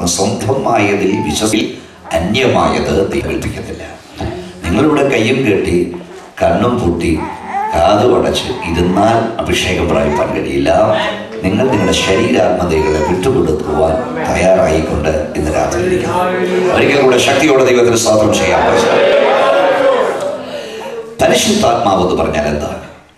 സ്വന്തമായതിൽ വിശ്വസിൽ അന്യമായത് കൽപ്പിക്കത്തില്ല നിങ്ങളുടെ കയ്യും കെട്ടി കണ്ണും പൂട്ടി കാതും അടച്ച് ഇരുന്നാൽ അഭിഷേകം പ്രാപിപ്പാൻ കഴിയില്ല നിങ്ങൾ നിങ്ങളുടെ ശരീരാത്മതകളെ വിട്ടുകൊടുക്കുവാൻ തയ്യാറായിക്കൊണ്ട് ഇന്ന് രാത്രി ഇരിക്കുന്നു ഒരിക്കൽ കൂടെ ശക്തിയോടെ ദൈവത്തിന് സ്വാതന്ത്ര്യം ചെയ്യാൻ പറ്റും പരിശുദ്ധാത്മാവ് എന്ന് പറഞ്ഞാൽ എന്താണ്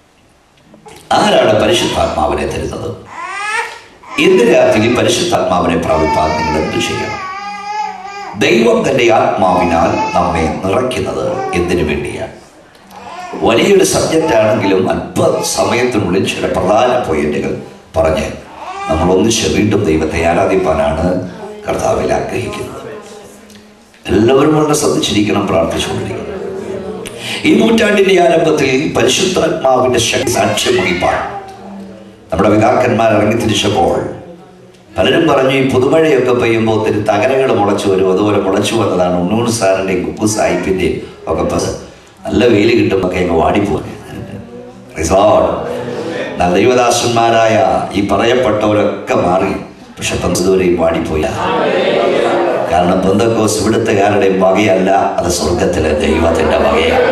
ആരാണ് പരിശുദ്ധാത്മാവിനെ തരുന്നത് ഇന്ന് രാത്രി പരിശുദ്ധാത്മാവിനെ പ്രാപിപ്പാൻ നിങ്ങൾ എന്ത് ചെയ്യണം ദൈവം തന്റെ ആത്മാവിനാൽ നമ്മെ നിറയ്ക്കുന്നത് എന്തിനു വേണ്ടിയാണ് വലിയൊരു സബ്ജക്റ്റ് ആണെങ്കിലും അല്പ സമയത്തിനുള്ളിൽ ചില പ്രധാന പോയിന്റുകൾ പറഞ്ഞ് നമ്മൾ ഒന്നിച്ച് വീണ്ടും ദൈവത്തെ ആരാധിപ്പാനാണ് കർത്താവിൽ ആഗ്രഹിക്കുന്നത് എല്ലാവരും വളരെ ശ്രദ്ധിച്ചിരിക്കണം പ്രാർത്ഥിച്ചുകൊണ്ടിരിക്കണം ഈ നൂറ്റാണ്ടിന്റെ ആരംഭത്തിൽ പരിശുദ്ധാത്മാവിന്റെ ശക്തി സാക്ഷ്യം വഹിപ്പാൻ നമ്മുടെ പിതാക്കന്മാർ ഇറങ്ങി തിരിച്ചപ്പോൾ പലരും പറഞ്ഞു ഈ പുതുമഴയൊക്കെ പെയ്യുമ്പോൾ ഒത്തിരി തകരകൾ മുളച്ചു വരും അതുപോലെ മുളച്ചു വന്നതാണ് ഉണ്ണൂർ സാറിൻ്റെയും കുക്കു സാഹിബിൻ്റെയും ഒക്കെ പസ് നല്ല വെയിൽ കിട്ടുമ്പോൾ അങ്ങ് വാടിപ്പോയി Praise Lord. എന്നാൽ ദൈവദാസന്മാരായ ഈ പറയപ്പെട്ടവരൊക്കെ മാറി പക്ഷെ പന്തതുവരെയും വാടിപ്പോയില്ല കാരണം ബന്ധക്കോസ് ഇവിടുത്തുകാരുടെയും വകയല്ല അത് സ്വർഗത്തിലെ ദൈവത്തിന്റെ വകയാണ്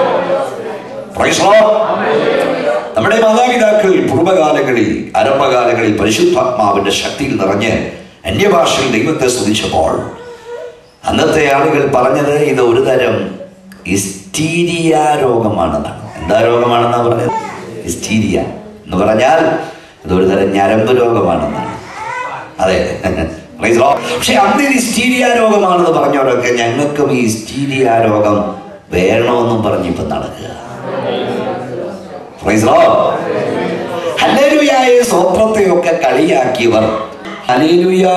Praise Lord. നമ്മുടെ മാതാപിതാക്കൾ പൂർവ്വകാലങ്ങളിൽ ആരംഭകാലങ്ങളിൽ പരിശുദ്ധാത്മാവിന്റെ ശക്തിയിൽ നിറഞ്ഞ് അന്യഭാഷയിൽ ദൈവത്തെ സ്തുതിച്ചപ്പോൾ അന്നത്തെ ആളുകൾ പറഞ്ഞത് ഇത് ഒരു തരം ഇസ്റ്റീരിയ രോഗമാണെന്നാണ് എന്താ രോഗമാണെന്നാ പറഞ്ഞത് ഇസ്റ്റീരിയ എന്ന് പറഞ്ഞാൽ ഇത് ഒരു തരം ഞരമ്പ് രോഗമാണെന്നാണ് അതെ Praise Lord. പക്ഷെ അന്ന് ഇത് സ്റ്റീരിയ രോഗമാണെന്ന് പറഞ്ഞവരൊക്കെ ഞങ്ങൾക്കും ഈ സ്റ്റീരിയ രോഗം വേണമെന്നും പറഞ്ഞ് ഇപ്പം നടക്കുക Praise Lord. ഹല്ലേലൂയായ സ്വപ്നത്തെയൊക്കെ കളിയാക്കിയവർ ഹല്ലേലൂയാ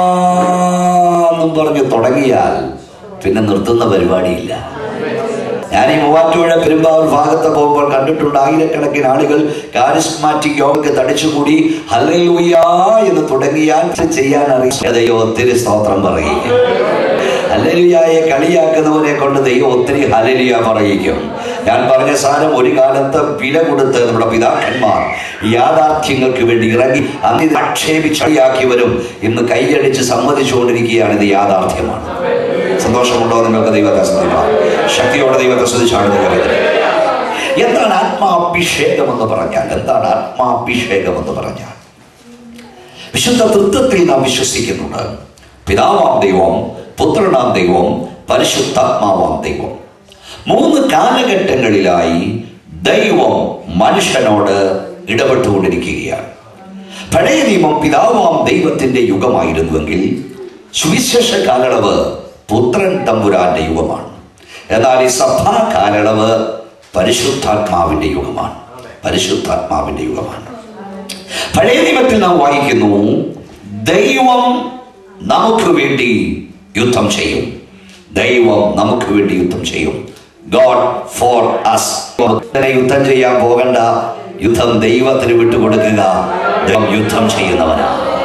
എന്നും പറഞ്ഞ് തുടങ്ങിയാൽ പിന്നെ നിർത്തുന്ന പരിപാടിയില്ല ഞാൻ ഈ മൂവാറ്റുപുഴ പെരുമ്പാവൂർ ഭാഗത്ത് പോകുമ്പോൾ കണ്ടിട്ടുണ്ട് ആയിരക്കണക്കിന് ആളുകൾ കാരിസ്മാറ്റിക് യോഗക്ക് തടിച്ചുകൂടി ഹല്ലേലൂയാ എന്ന് തുടങ്ങിയാൽ ചെയ്യാൻ അറിയാം ദൈവം ഒത്തിരി സ്തോത്രം പറയുക ഹലലിയായെ കളിയാക്കുന്നവരെ കൊണ്ട് ദൈവം ഒത്തിരി ഹലലിയ പറയിക്കും ഞാൻ പറഞ്ഞ സാധനം ഒരു കാലത്ത് വില കൊടുത്ത് നമ്മുടെ പിതാക്കന്മാർ യാഥാർത്ഥ്യങ്ങൾക്ക് വേണ്ടി ഇറങ്ങി അന്ന് ഇത് ആക്ഷേപിച്ച് കളിയാക്കിയവരും ഇന്ന് കൈയടിച്ച് സമ്മതിച്ചുകൊണ്ടിരിക്കുകയാണ് ഇത് യാഥാർത്ഥ്യമാണ് സന്തോഷമുണ്ടോ നിങ്ങൾക്ക് ദൈവത്തെ ശ്രദ്ധിക്കാം ശക്തിയോടെ ദൈവത്തെ ശ്രദ്ധിച്ചാണ് ദൈവം എന്താണ് ആത്മാഭിഷേകം എന്ന് പറഞ്ഞാൽ എന്താണ് ആത്മാഭിഷേകം എന്ന് പറഞ്ഞാൽ വിശുദ്ധ തൃത്വത്തിൽ നാം വിശ്വസിക്കുന്നുണ്ട് പിതാവാം ദൈവം പുത്രനാം ദൈവം പരിശുദ്ധാത്മാവാം ദൈവം മൂന്ന് കാലഘട്ടങ്ങളിലായി ദൈവം മനുഷ്യനോട് ഇടപെട്ടുകൊണ്ടിരിക്കുകയാണ് പഴയ നിയമം പിതാവാം ദൈവത്തിന്റെ യുഗമായിരുന്നുവെങ്കിൽ സുവിശേഷ കാലയളവ് പുത്രൻ തമ്പുരാന്റെ യുഗമാണ് എന്നാൽ ഈ സഭാ കാലയളവ് പരിശുദ്ധാത്മാവിന്റെ യുഗമാണ് പരിശുദ്ധാത്മാവിന്റെ യുഗമാണ് പഴയ നിയമത്തിൽ നാം വായിക്കുന്നു ദൈവം നമുക്ക് വേണ്ടി യുദ്ധം ചെയ്യും ദൈവം നമുക്ക് വേണ്ടി യുദ്ധം ചെയ്യും ഗോഡ് ഫോർ അസ് യുദ്ധം ചെയ്യാൻ പോകണ്ട യുദ്ധം ദൈവത്തിന് വിട്ടുകൊടുക്കുക ദൈവം യുദ്ധം ചെയ്യുന്നവനാ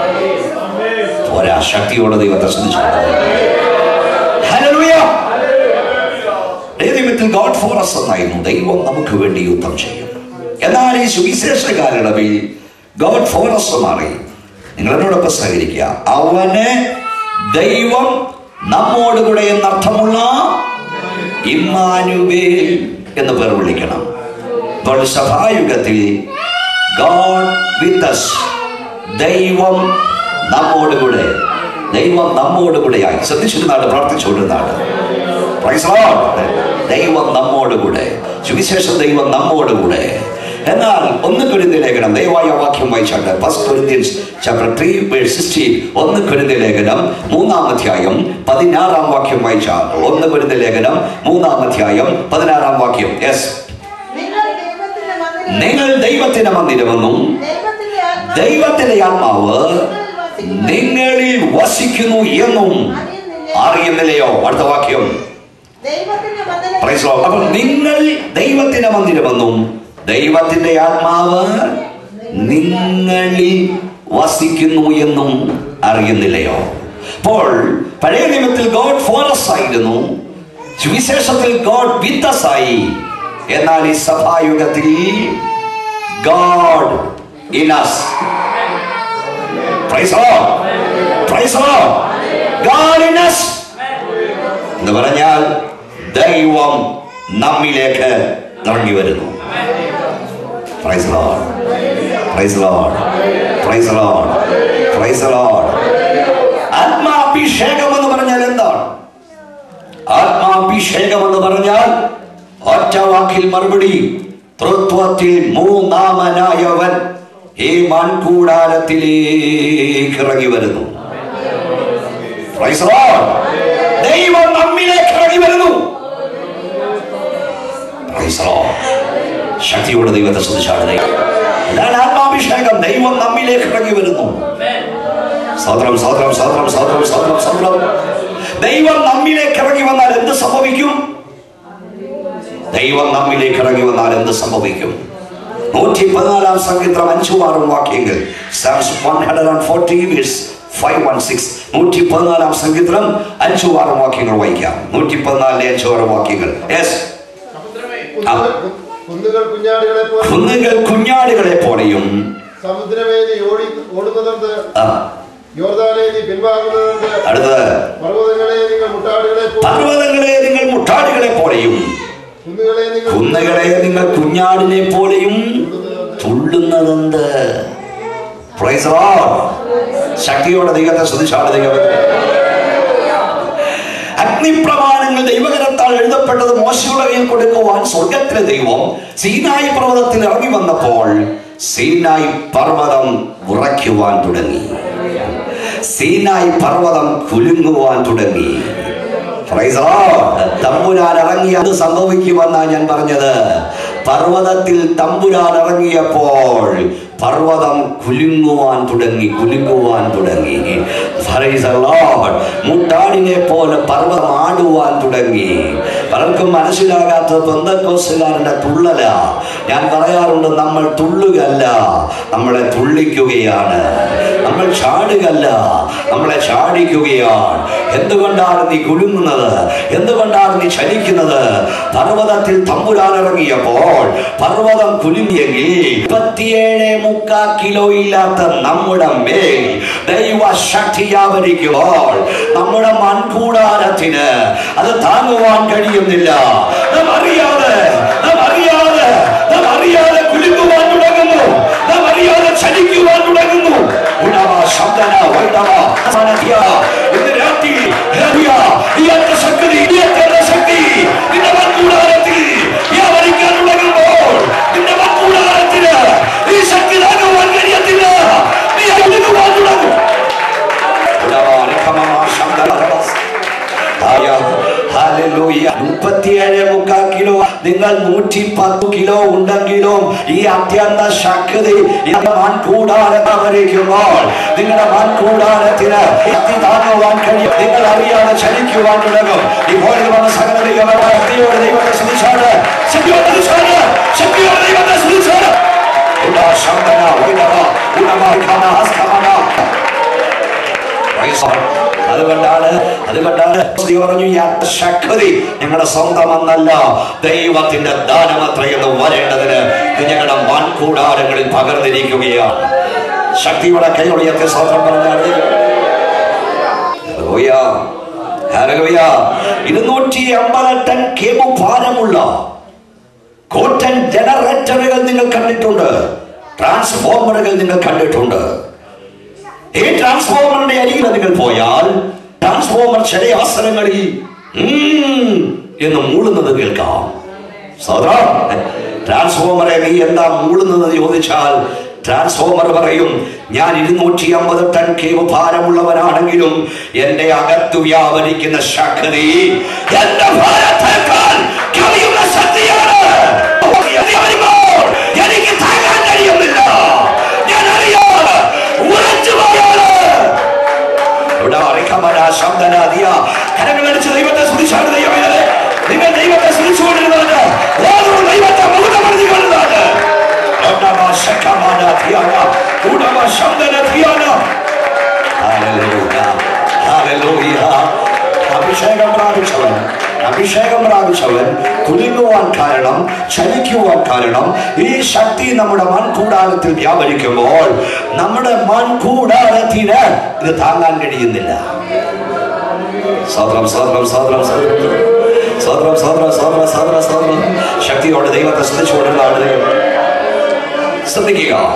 പോരാ ശക്തിയോടെ ദൈവത്തെ ശ്രദ്ധിച്ചു ഗോഡ് ഫോർ അസ് എന്നായിരുന്നു ദൈവം നമുക്ക് വേണ്ടി യുദ്ധം ചെയ്യും എന്നാൽ ഈ സുവിശേഷ കാലയളവിൽ ഗോഡ് ഫോർ അസ് മാറി നിങ്ങൾ എന്നോടൊപ്പം സഹകരിക്കുക അവന് ദൈവം നമ്മോട് കൂടെ എന്നർത്ഥമുള്ള ഇമ്മാനുവേൽ എന്ന് പേർ വിളിക്കണം ഇപ്പോൾ സഭായുഗത്തിൽ ഗോഡ് വിത്ത് us ദൈവം നമ്മോട് കൂടെ ദൈവം നമ്മോട് കൂടെയായി ശ്രദ്ധിച്ചിരുന്നാണ് പ്രാർത്ഥിച്ചുകൊണ്ടിരുന്നാണ് Praise the Lord. ദൈവം നമ്മോട് കൂടെ സുവിശേഷം ദൈവം നമ്മോട് കൂടെ എന്നാൽ ഒന്ന് കുരുന്തി ലേഖനം ദയവായ വാക്യം വായിച്ചാണ്ട് first Corinthians chapter three verse sixteen ഒന്ന് കുരുന്തി ലേഖനം മൂന്നാം അധ്യായം പതിനാറാം വാക്യം വായിച്ചാൽ ഒന്ന് കുരുന്തി ലേഖനം മൂന്നാം അധ്യായം പതിനാറാം വാക്യം യെസ് നിങ്ങൾ ദൈവത്തിന്റെ മന്ദിരം നിങ്ങൾ ദൈവത്തിന്റെ മന്ദിരമെന്നും ദൈവത്തിന്റെ ആത്മാവ് ദൈവത്തിന്റെ ആത്മാവ് നിങ്ങളിൽ വസിക്കുന്നു എന്നും അറിയുന്നില്ലയോ അടുത്ത വാക്യം ദൈവത്തിന്റെ മന്ദിരം Praise the Lord. അപ്പോൾ നിങ്ങൾ ദൈവത്തിന്റെ മന്ദിരമെന്നും ദൈവത്തിന്റെ ആത്മാവ് നിങ്ങളിൽ വസിക്കുന്നു എന്നും അറിയുന്നില്ലയോ അപ്പോൾ പഴയ നിയമത്തിൽ ഗോഡ് ഫോറസ് ആയിരുന്നു സുവിശേഷത്തിൽ ഗോഡ് വിത്തസ് ആയി എന്നാൽ ഈ സഭായുഗത്തിൽ ഗോഡ് ഇനസ് പ്രൈസ് പ്രൈസ് നമ്മിലേക്ക് ഇറങ്ങി വരുന്നു praise Lord praise Lord praise Lord praise Lord ആത്മാഭിഷേകം എന്ന് പറഞ്ഞാൽ എന്താണ് ആത്മാഭിഷേകം എന്ന് പറഞ്ഞാൽ ഒറ്റ വാക്കിൽ മറുപടി തൃത്വത്തിൽ മൂന്നാമനായവൻ ഈ മൺകൂടാരത്തിലേക്ക് ഇറങ്ങി വരുന്നു Praise the Lord. ദൈവം നമ്മിലേക്ക് ഇറങ്ങി വരുന്നു Praise the Lord. ശക്തിയോടെ ദൈവത്തെ ശ്രദ്ധിച്ചാണ് ദൈവം ഇതാണ് ആത്മാഭിഷേകം ദൈവം നമ്മിലേക്ക് ഇറങ്ങി വരുന്നു സ്തോത്രം സ്തോത്രം സ്തോത്രം സ്തോത്രം സ്തോത്രം സ്തോത്രം ദൈവം നമ്മിലേക്ക് ഇറങ്ങി വന്നാൽ എന്ത് സംഭവിക്കും ദൈവം നമ്മിലേക്ക് ഇറങ്ങി വന്നാൽ എന്ത് സംഭവിക്കും നൂറ്റി പതിനാലാം സംഗീതം അഞ്ചു ആറും വാക്യങ്ങൾ Psalms 140 verse 516 നൂറ്റി പതിനാലാം സംഗീതം അഞ്ചു ആറും വാക്യങ്ങൾ വായിക്കാം നൂറ്റി പതിനാലിലെ അഞ്ചു ആറ് വാക്യങ്ങൾ യെസ് കുന്നുകൾ കുന്നുകൾ കുഞ്ഞാടുകളെ പോലെ കുന്നുകൾ കുഞ്ഞാടുകളെ പോലെയും സമുദ്രമേ നീ ഓടി ഓടുന്നതുണ്ട് ആ, യോർദാനെ നീ പിൻവാങ്ങുന്നതുണ്ട് അടുത്തത് പർവ്വതങ്ങളെ നിങ്ങൾ മുട്ടാടുകളെ പോലെ പർവ്വതങ്ങളെ നിങ്ങൾ മുട്ടാടുകളെ പോലെയും കുന്നുകളെ നിങ്ങൾ കുന്നുകളെ നിങ്ങൾ കുഞ്ഞാടിനെ പോലെയും തുള്ളുന്നതുണ്ട് Praise the Lord. ശക്തിയോടെ ദൈവത്തെ ശ്രദ്ധിച്ചാണ് ദൈവം അഗ്നിപ്രമാണങ്ങൾ ദൈവകരത്താൽ എഴുതപ്പെട്ടത് മോശയുടെ കയ്യിൽ കൊടുക്കുവാൻ സ്വർഗത്തിലെ ദൈവം സീനായി പർവ്വതത്തിൽ ഇറങ്ങി വന്നപ്പോൾ സീനായി പർവ്വതം ഉറയ്ക്കുവാൻ തുടങ്ങി സീനായി പർവ്വതം കുലുങ്ങുവാൻ തുടങ്ങി Praise the Lord. തമ്പുരാൻ ഇറങ്ങി അത് സംഭവിക്കുമെന്നാണ് ഞാൻ പറഞ്ഞത് പർവ്വതത്തിൽ തമ്പുരാൻ ഇറങ്ങിയപ്പോൾ പർവ്വതം കുലുങ്ങുവാൻ തുടങ്ങി കുലുങ്ങുവാൻ തുടങ്ങി Praise the Lord. മുട്ടാടിനെ പോലെ പർവ്വതം ആടുവാൻ തുടങ്ങി പലർക്കും മനസ്സിലാകാത്ത ബന്ധക്കോസുകാരന്റെ തുള്ളല ഞാൻ പറയാറുണ്ട് നമ്മൾ തുള്ളുകയല്ല നമ്മളെ തുള്ളിക്കുകയാണ് നമ്മൾ ചാടുകയല്ല നമ്മളെ ചാടിക്കുകയാണ് എന്തുകൊണ്ടാണ് നീ കുലുങ്ങുന്നത് എന്തുകൊണ്ടാണ് നീ ചലിക്കുന്നത് പർവ്വതത്തിൽ തമ്പുരാൻ ഇറങ്ങിയപ്പോൾ പർവ്വതം കുലുങ്ങിയെങ്കിൽ ഇരുപത്തിയേഴ് മുക്കാ കിലോ ഇല്ലാത്ത നമ്മുടെ മേൽ ദൈവ ശക്തി വ്യാപരിക്കുമ്പോൾ നമ്മുടെ മൺകൂടാരത്തിന് അത് താങ്ങുവാൻ കഴിയുന്നില്ല നാം അറിയാതെ നാം അറിയാതെ നാം അറിയാതെ കുലുങ്ങുവാൻ തുടങ്ങുന്നു നാം അറിയാതെ ചലിക്കുവാൻ തുടങ്ങുന്നു ഉണവ ശബ്ദന വൈദവ സനദ്യ ഇന്ന് രാത്രി ഹരിയ ഈ അത്ര ശക്തി ഈ അത്ര ശക്തി നിന്റെ മൺകൂടാരത്തിൽ വ്യാപരിക്കാൻ തുടങ്ങുമ്പോൾ നിന്റെ മൺകൂടാരത്തിന് ഈ ശക്തി താങ്ങുവാൻ കഴിയത്തില്ല നീ കുലുങ്ങുവാൻ തുടങ്ങും ഉണവ നിഖമമ ശബ്ദന മുപ്പത്തിയേഴ് മുക്കാൽ കിലോ നിങ്ങൾ നൂറ്റി പത്ത് കിലോ ഉണ്ടെങ്കിലും ഈ അത്യന്ത ശക്തി മൺകൂടാരവരിക്കുമ്പോൾ നിങ്ങളുടെ മൺകൂടാരത്തിന് എത്തി താങ്ങുവാൻ കഴിയും നിങ്ങൾ അറിയാതെ ചലിക്കുവാൻ തുടങ്ങും ഇപ്പോൾ വന്ന സകല ശക്തിയോട് ദൈവത്തെ ശ്രമിച്ചാണ് ശക്തിയോട് ശ്രമിച്ചാണ് ശക്തിയോട് ദൈവത്തെ ശ്രമിച്ചാണ് ഉടാ ശബ്ദന ഉടവ ഉടവ ഖമ ഹസ്തമന Praise God. അതുകൊണ്ടാണ് അതുകൊണ്ടാണ് ക്രിസ്തു പറഞ്ഞു ഈ ശക്തി ഞങ്ങളുടെ സ്വന്തമെന്നല്ല ദൈവത്തിന്റെ ദാനമത്ര എന്ന് വരേണ്ടതിന് ഇത് ഞങ്ങളുടെ മൺകൂടാരങ്ങളിൽ പകർന്നിരിക്കുകയാണ് ശക്തിയുടെ കൈയൊളിയൊക്കെ സ്വന്തം പറഞ്ഞാണ് ഹല്ലേലൂയ. ഹല്ലേലൂയ. ഇരുന്നൂറ്റി അമ്പത് ടൺ കേബു ഭാരമുള്ള കോട്ടൺ ജനറേറ്ററുകൾ നിങ്ങൾ കണ്ടിട്ടുണ്ട് ട്രാൻസ്ഫോമറുകൾ നിങ്ങൾ കണ്ടിട്ടുണ്ട് ഈ ട്രാൻസ്ഫോമറിന്റെ അരികിൽ നിങ്ങൾ പോയാൽ ട്രാൻസ്ഫോമർ ചില അവസരങ്ങളിൽ ഉം എന്ന് മൂളുന്നത് കേൾക്കാം സോദര ട്രാൻസ്ഫോമറെ നീ എന്താ മൂളുന്നത് ചോദിച്ചാൽ ട്രാൻസ്ഫോമർ പറയും ഞാൻ ഇരുന്നൂറ്റി അമ്പത് ടൺ കേവ് ഭാരമുള്ളവനാണെങ്കിലും എന്റെ അകത്തു വ്യാപരിക്കുന്ന ശക്തി എന്റെ ഭാരത്തേക്കാൾ കവിയുന്ന ശക്തിയാണ് എനിക്ക് താങ്ങാൻ കഴിയുന്നില്ല ഞാൻ അറിയാതെ ഉറച്ചു പോയാണ് ഇവിടെ അറിയിക്കമാന ശബ്ദനാദിയ കരങ്ങളടിച്ച് ദൈവത്തെ സ്തുതിച്ചാണ് ദൈവമേ നിങ്ങൾ ദൈവത്തെ സ്തുതിച്ചുകൊണ്ടിരുന്നത് ഓരോ ദൈവത്തെ മുഖമറിഞ്ഞുകൊണ്ടതാണ് അഭിഷേകം പ്രാപിച്ചവൻ അഭിഷേകം പ്രാപിച്ചവൻ കുലുങ്ങുവാൻ കാരണം ചലിക്കുവാൻ കാരണം ഈ ശക്തി നമ്മുടെ മൺകൂടാരത്തിൽ വ്യാപരിക്കുമ്പോൾ നമ്മുടെ മൺകൂടാരത്തിന് ഇത് താങ്ങാൻ കഴിയുന്നില്ല സ്വതന്ത്രം സ്വതന്ത്രം സ്വതന്ത്രം സ്വതന്ത്രം സ്വതന്ത്രം സ്വതന്ത്രം സ്വതന്ത്രം സ്വതന്ത്രം സ്വതന്ത്രം ശക്തിയോടെ ദൈവത്തെ ശ്രദ്ധിച്ചുകൊണ്ടിരുന്ന ആളുകൾ ശ്രദ്ധിക്കുക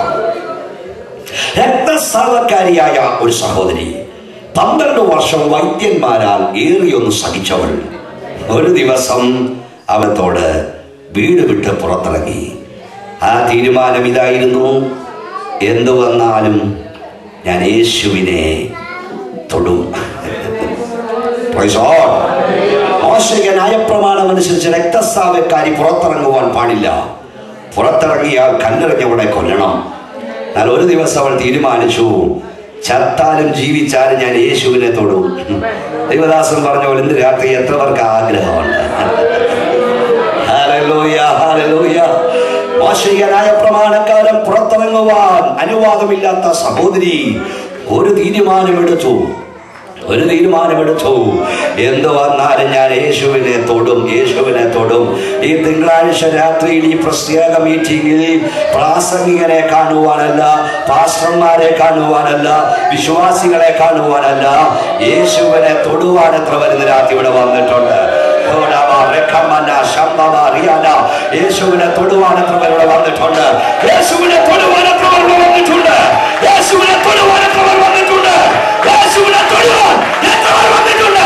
രക്തസ്രാവക്കാരിയായ ഒരു സഹോദരി പന്ത്രണ്ട് വർഷം വൈദ്യന്മാരാൽ ഏറിയൊന്ന് സഹിച്ചവൾ ഒരു ദിവസം അവത്തോട് വീട് വിട്ട് പുറത്തിറങ്ങി ആ തീരുമാനം ഇതായിരുന്നു എന്തു വന്നാലും ഞാൻ യേശുവിനെ തൊടും Praise the Lord. മോശയ്ക്ക് ന്യായപ്രമാണം അനുസരിച്ച് രക്തസ്രാവക്കാരി പുറത്തിറങ്ങുവാൻ പാടില്ല പുറത്തിറങ്ങിയാൽ കല്ലെറിഞ്ഞവളെ കൊല്ലണം എന്നാൽ ഒരു ദിവസം അവൾ തീരുമാനിച്ചു ചത്താലും ജീവിച്ചാലും ഞാൻ യേശുവിനെ തൊടും ദൈവദാസൻ പറഞ്ഞ പോലെ ഇന്ന് രാത്രി എത്ര പേർക്ക് ആഗ്രഹമുണ്ട് ഹല്ലേലൂയ, ഹല്ലേലൂയ. മോശയ്ക്കനായ പ്രമാണക്കാരൻ പുറത്തിറങ്ങുവാൻ അനുവാദമില്ലാത്ത സഹോദരി ഒരു തീരുമാനമെടുത്തു ഒരു തീരുമാനമെടുത്തു എന്ത് വന്നാലും ഞാൻ യേശുവിനെ തൊടും യേശുവിനെ തൊടും ഈ തിങ്കളാഴ്ച രാത്രിയിൽ ഈ പ്രത്യേക മീറ്റിംഗിൽ പ്രാസംഗികരെ കാണുവാനല്ല പാസ്റ്റർമാരെ കാണുവാനല്ല വിശ്വാസികളെ കാണുവാനല്ല യേശുവിനെ തൊടുവാൻ എത്ര വരുന്ന രാത്രി ഇവിടെ വന്നിട്ടുണ്ട് ോടാവ, റെക്കമന, ശമ്പവ, റിയാന. യേശുവിനെ തൊടുവാൻ എത്ര പേർ ഇവിടെ വന്നിട്ടുണ്ട് യേശുവിനെ തൊടുവാൻ എത്ര പേർ ഇവിടെ വന്നിട്ടുണ്ട് യേശുവിനെ തൊടുവാൻ എത്ര പേർ വന്നിട്ടുണ്ട് യേശുവിനെ തൊടുവാൻ എത്ര പേർ വന്നിട്ടുണ്ട്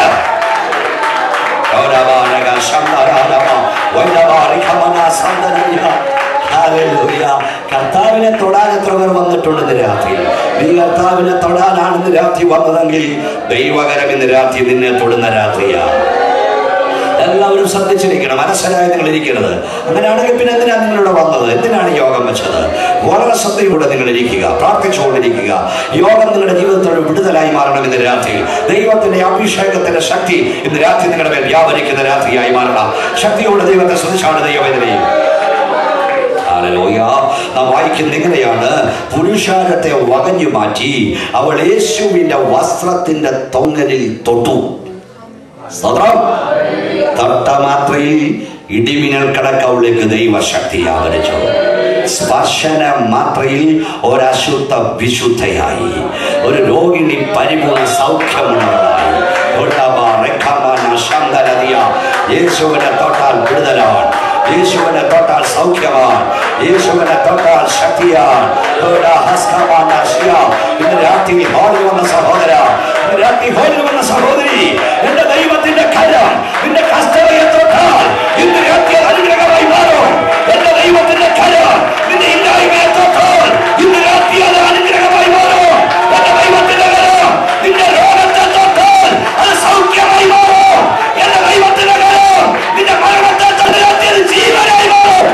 ോടാവ, രക, ശമ്പരാനവ, വൈനവ, റിഖമന, സന്തനയ. ഹല്ലേലൂയ. കർത്താവിനെ തൊടാൻ എത്ര പേർ വന്നിട്ടുണ്ട് ഇന്ന് രാത്രി നീ കർത്താവിനെ തൊടാനാണ് ഇന്ന് രാത്രി വന്നതെങ്കിൽ ദൈവകരം ഇന്ന് രാത്രി നിന്നെ തൊടുന്ന രാത്രിയാണ് എല്ലാവരും ശ്രദ്ധിച്ചിരിക്കണം മനസ്സിലായി നിങ്ങൾ ഇരിക്കരുത് അങ്ങനെയാണെങ്കിൽ പിന്നെ എന്തിനാണ് നിങ്ങളിവിടെ വന്നത് എന്തിനാണ് യോഗം വെച്ചത് വളരെ ശ്രദ്ധയോടെ നിങ്ങൾ ഇരിക്കുക പ്രാർത്ഥിച്ചുകൊണ്ടിരിക്കുക യോഗം നിങ്ങളുടെ ജീവിതത്തിൽ വിടുതലായി മാറണം ഇന്ന് രാത്രി ദൈവത്തിന്റെ അഭിഷേകത്തിന്റെ ശക്തി ഇന്ന് രാത്രി നിങ്ങളുടെ മേൽ വ്യാപരിക്കുന്ന രാത്രിയായി മാറണം ശക്തിയോടെ ദൈവത്തെ ശ്രദ്ധിച്ചാണ് ദൈവവേദനയും ഹല്ലേലൂയ. നാം വായിക്കുന്ന ഇങ്ങനെയാണ് പുരുഷാരത്തെ വകഞ്ഞു മാറ്റി അവൾ യേശുവിന്റെ വസ്ത്രത്തിന്റെ തൊങ്ങലിൽ തൊട്ടു സ്തോത്രം തൊട്ട മാത്രയിൽ ഇടിമിന്നൽ കടക്കവളിലേക്ക് ദൈവശക്തി ആവരിച്ചു സ്പർശന മാത്രയിൽ ഒരശുദ്ധ വിശുദ്ധയായി ഒരു രോഗിണി പരിപൂർണ സൗഖ്യമുള്ളവരായി ഉള്ളവ, റെക്കമന, ശന്തനദിയ. യേശുവിനെ തൊട്ടാൽ വിടുതലാണ് യേശുവിനെ തൊട്ടാൽ സൗഖ്യമാണ് യേശുവിനെ തൊട്ടാൽ ശക്തിയാണ് ഉള്ള ഹസ്തമാന ശിയ. ഇന്ന് രാത്രി ഹോളിൽ വന്ന സഹോദര ഇന്ന് രാത്രി ഹോളിൽ വന്ന സഹോദരി എന്റെ ദൈവത്തിന്റെ കരം നിന്റെ കഷ്ടതയെ തൊട്ടാൽ ഇന്ന് രാത്രി അത് അനുഗ്രഹമായി മാറും എന്റെ ദൈവത്തിന്റെ കരം നിന്റെ ഇല്ലായ്മയെ തൊട്ടാൽ ഇന്ന് രാത്രി അത് അനുഗ്രഹമായി മാറും എന്റെ ദൈവത്തിന്റെ കരം നിന്റെ രോഗത്തെ തൊട്ടാൽ അത് സൗഖ്യമായി മാറും എന്റെ ദൈവത്തിന്റെ കരം നിന്റെ മരണത്തെ തൊട്ട് രാത്രി അത് ജീവനായി മാറും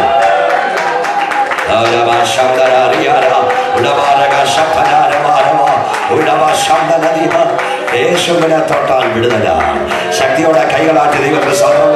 ഉടവ ശബ്ദരാരിയാര, ഉടവാരക ശബ്ദനാരവാരവ, ഉടവ ശബ്ദനദിഹ. യേശുവിനെ തൊട്ടാൽ വിടുതലാണ് ശക്തിയോടെ കൈകളാട്ടി ദൈവത്തെ സ്വന്തം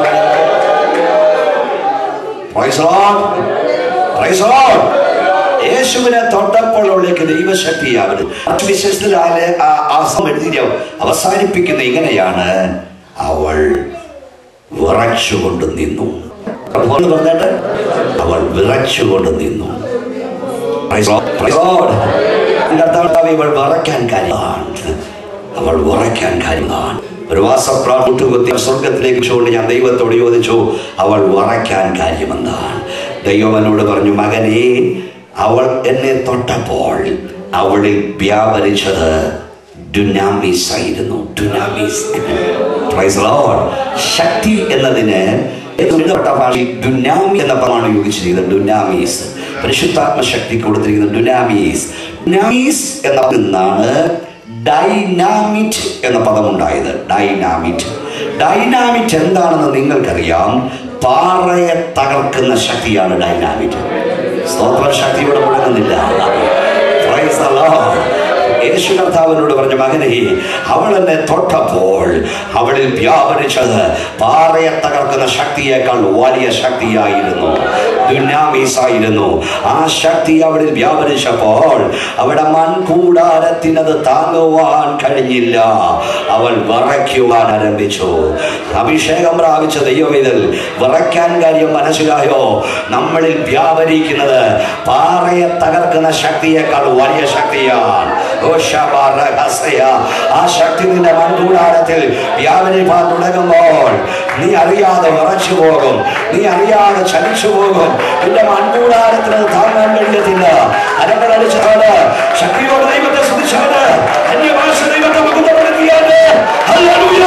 യേശുവിനെ തൊട്ടപ്പോൾ ഉള്ളിലേക്ക് ദൈവശക്തി അവര് വിശേഷത്തിൽ എഴുതിയ അവസാനിപ്പിക്കുന്ന ഇങ്ങനെയാണ് അവൾ വിറച്ചുകൊണ്ട് നിന്നു അപ്പോൾ പറഞ്ഞിട്ട് അവൾ വിറച്ചുകൊണ്ട് നിന്നു Praise God. Praise God. കർത്താവ് ഇവൾ വിറയ്ക്കാൻ കാര്യമാണ് അവൾ വിറയ്ക്കാൻ കാര്യമാണ് ഒരു വാസപ്രാട്ടുകുത്തി സ്വർഗത്തിലേക്ക് ചോണ്ട് ഞാൻ ദൈവത്തോട് ചോദിച്ചു അവൾ വിറയ്ക്കാൻ കാര്യമെന്താണ് ദൈവം എന്നോട് പറഞ്ഞു മകനെ അവൾ എന്നെ തൊട്ടപ്പോൾ അവളിൽ വ്യാപരിച്ചത് ഡുനാമിസ് ആയിരുന്നു ഡുനാമിസ് Praise the Lord. ശക്തി എന്നതിന് എഴുതപ്പെട്ട ഭാഷയിൽ ഡുനാമി എന്ന പദമാണ് ഉപയോഗിച്ചിരിക്കുന്നത് ഡുനാമീസ് പരിശുദ്ധാത്മ ശക്തി കൊടുത്തിരിക്കുന്നത് ഡുനാമീസ് ഡുനാമീസ് എന്ന പദത്തിൽ നിന്നാണ് ഡൈനാമിറ്റ് എന്ന പദം ഉണ്ടായത് ഡൈനാമിറ്റ് ഡൈനാമിറ്റ് എന്താണെന്ന് നിങ്ങൾക്കറിയാം പാറയെ തകർക്കുന്ന ശക്തിയാണ് ഡൈനാമിറ്റ് സ്തോത്ര ശക്തി ഇവിടെ മുഴങ്ങുന്നില്ല Praise the Lord. യേശു കർത്താവിനോട് പറഞ്ഞ മകനെ അവൾ എന്നെ തൊട്ടപ്പോൾ അവളിൽ വ്യാപരിച്ചത് പാറയെ തകർക്കുന്ന ശക്തിയേക്കാൾ വലിയ ശക്തിയായിരുന്നു ദുനാമീസ് ആയിരുന്നു ആ ശക്തി അവളിൽ വ്യാപരിച്ചപ്പോൾ അവിടെ മൺകൂടാരത്തിനത് താങ്ങുവാൻ കഴിഞ്ഞില്ല അവൾ വിറയ്ക്കുവാൻ ആരംഭിച്ചു അഭിഷേകം പ്രാപിച്ച ദൈവവേദൽ വിറയ്ക്കാൻ കാര്യം മനസ്സിലായോ നമ്മളിൽ വ്യാപരിക്കുന്നത് പാറയെ തകർക്കുന്ന ശക്തിയേക്കാൾ വലിയ ശക്തിയാണ് ഓ ശബാറഹസയ. ആ ശക്തി നിന്റെ മൺകൂടാരത്തിൽ വ്യാപരിപ്പാൻ തുടങ്ങുമ്പോൾ നീ അറിയാതെ വിറച്ചു പോകും നീ അറിയാതെ ചലിച്ചു പോകും നിന്റെ മൺകൂടാരത്തിന് അത് താങ്ങാൻ കഴിയത്തില്ല അരങ്ങളടിച്ചാണ് ശക്തിയോടെ ദൈവത്തെ സ്തുതിച്ചാണ് അന്യഭാഷ ദൈവത്തെ മകുതപ്പെടുത്തിയാണ് ഹല്ലേലൂയ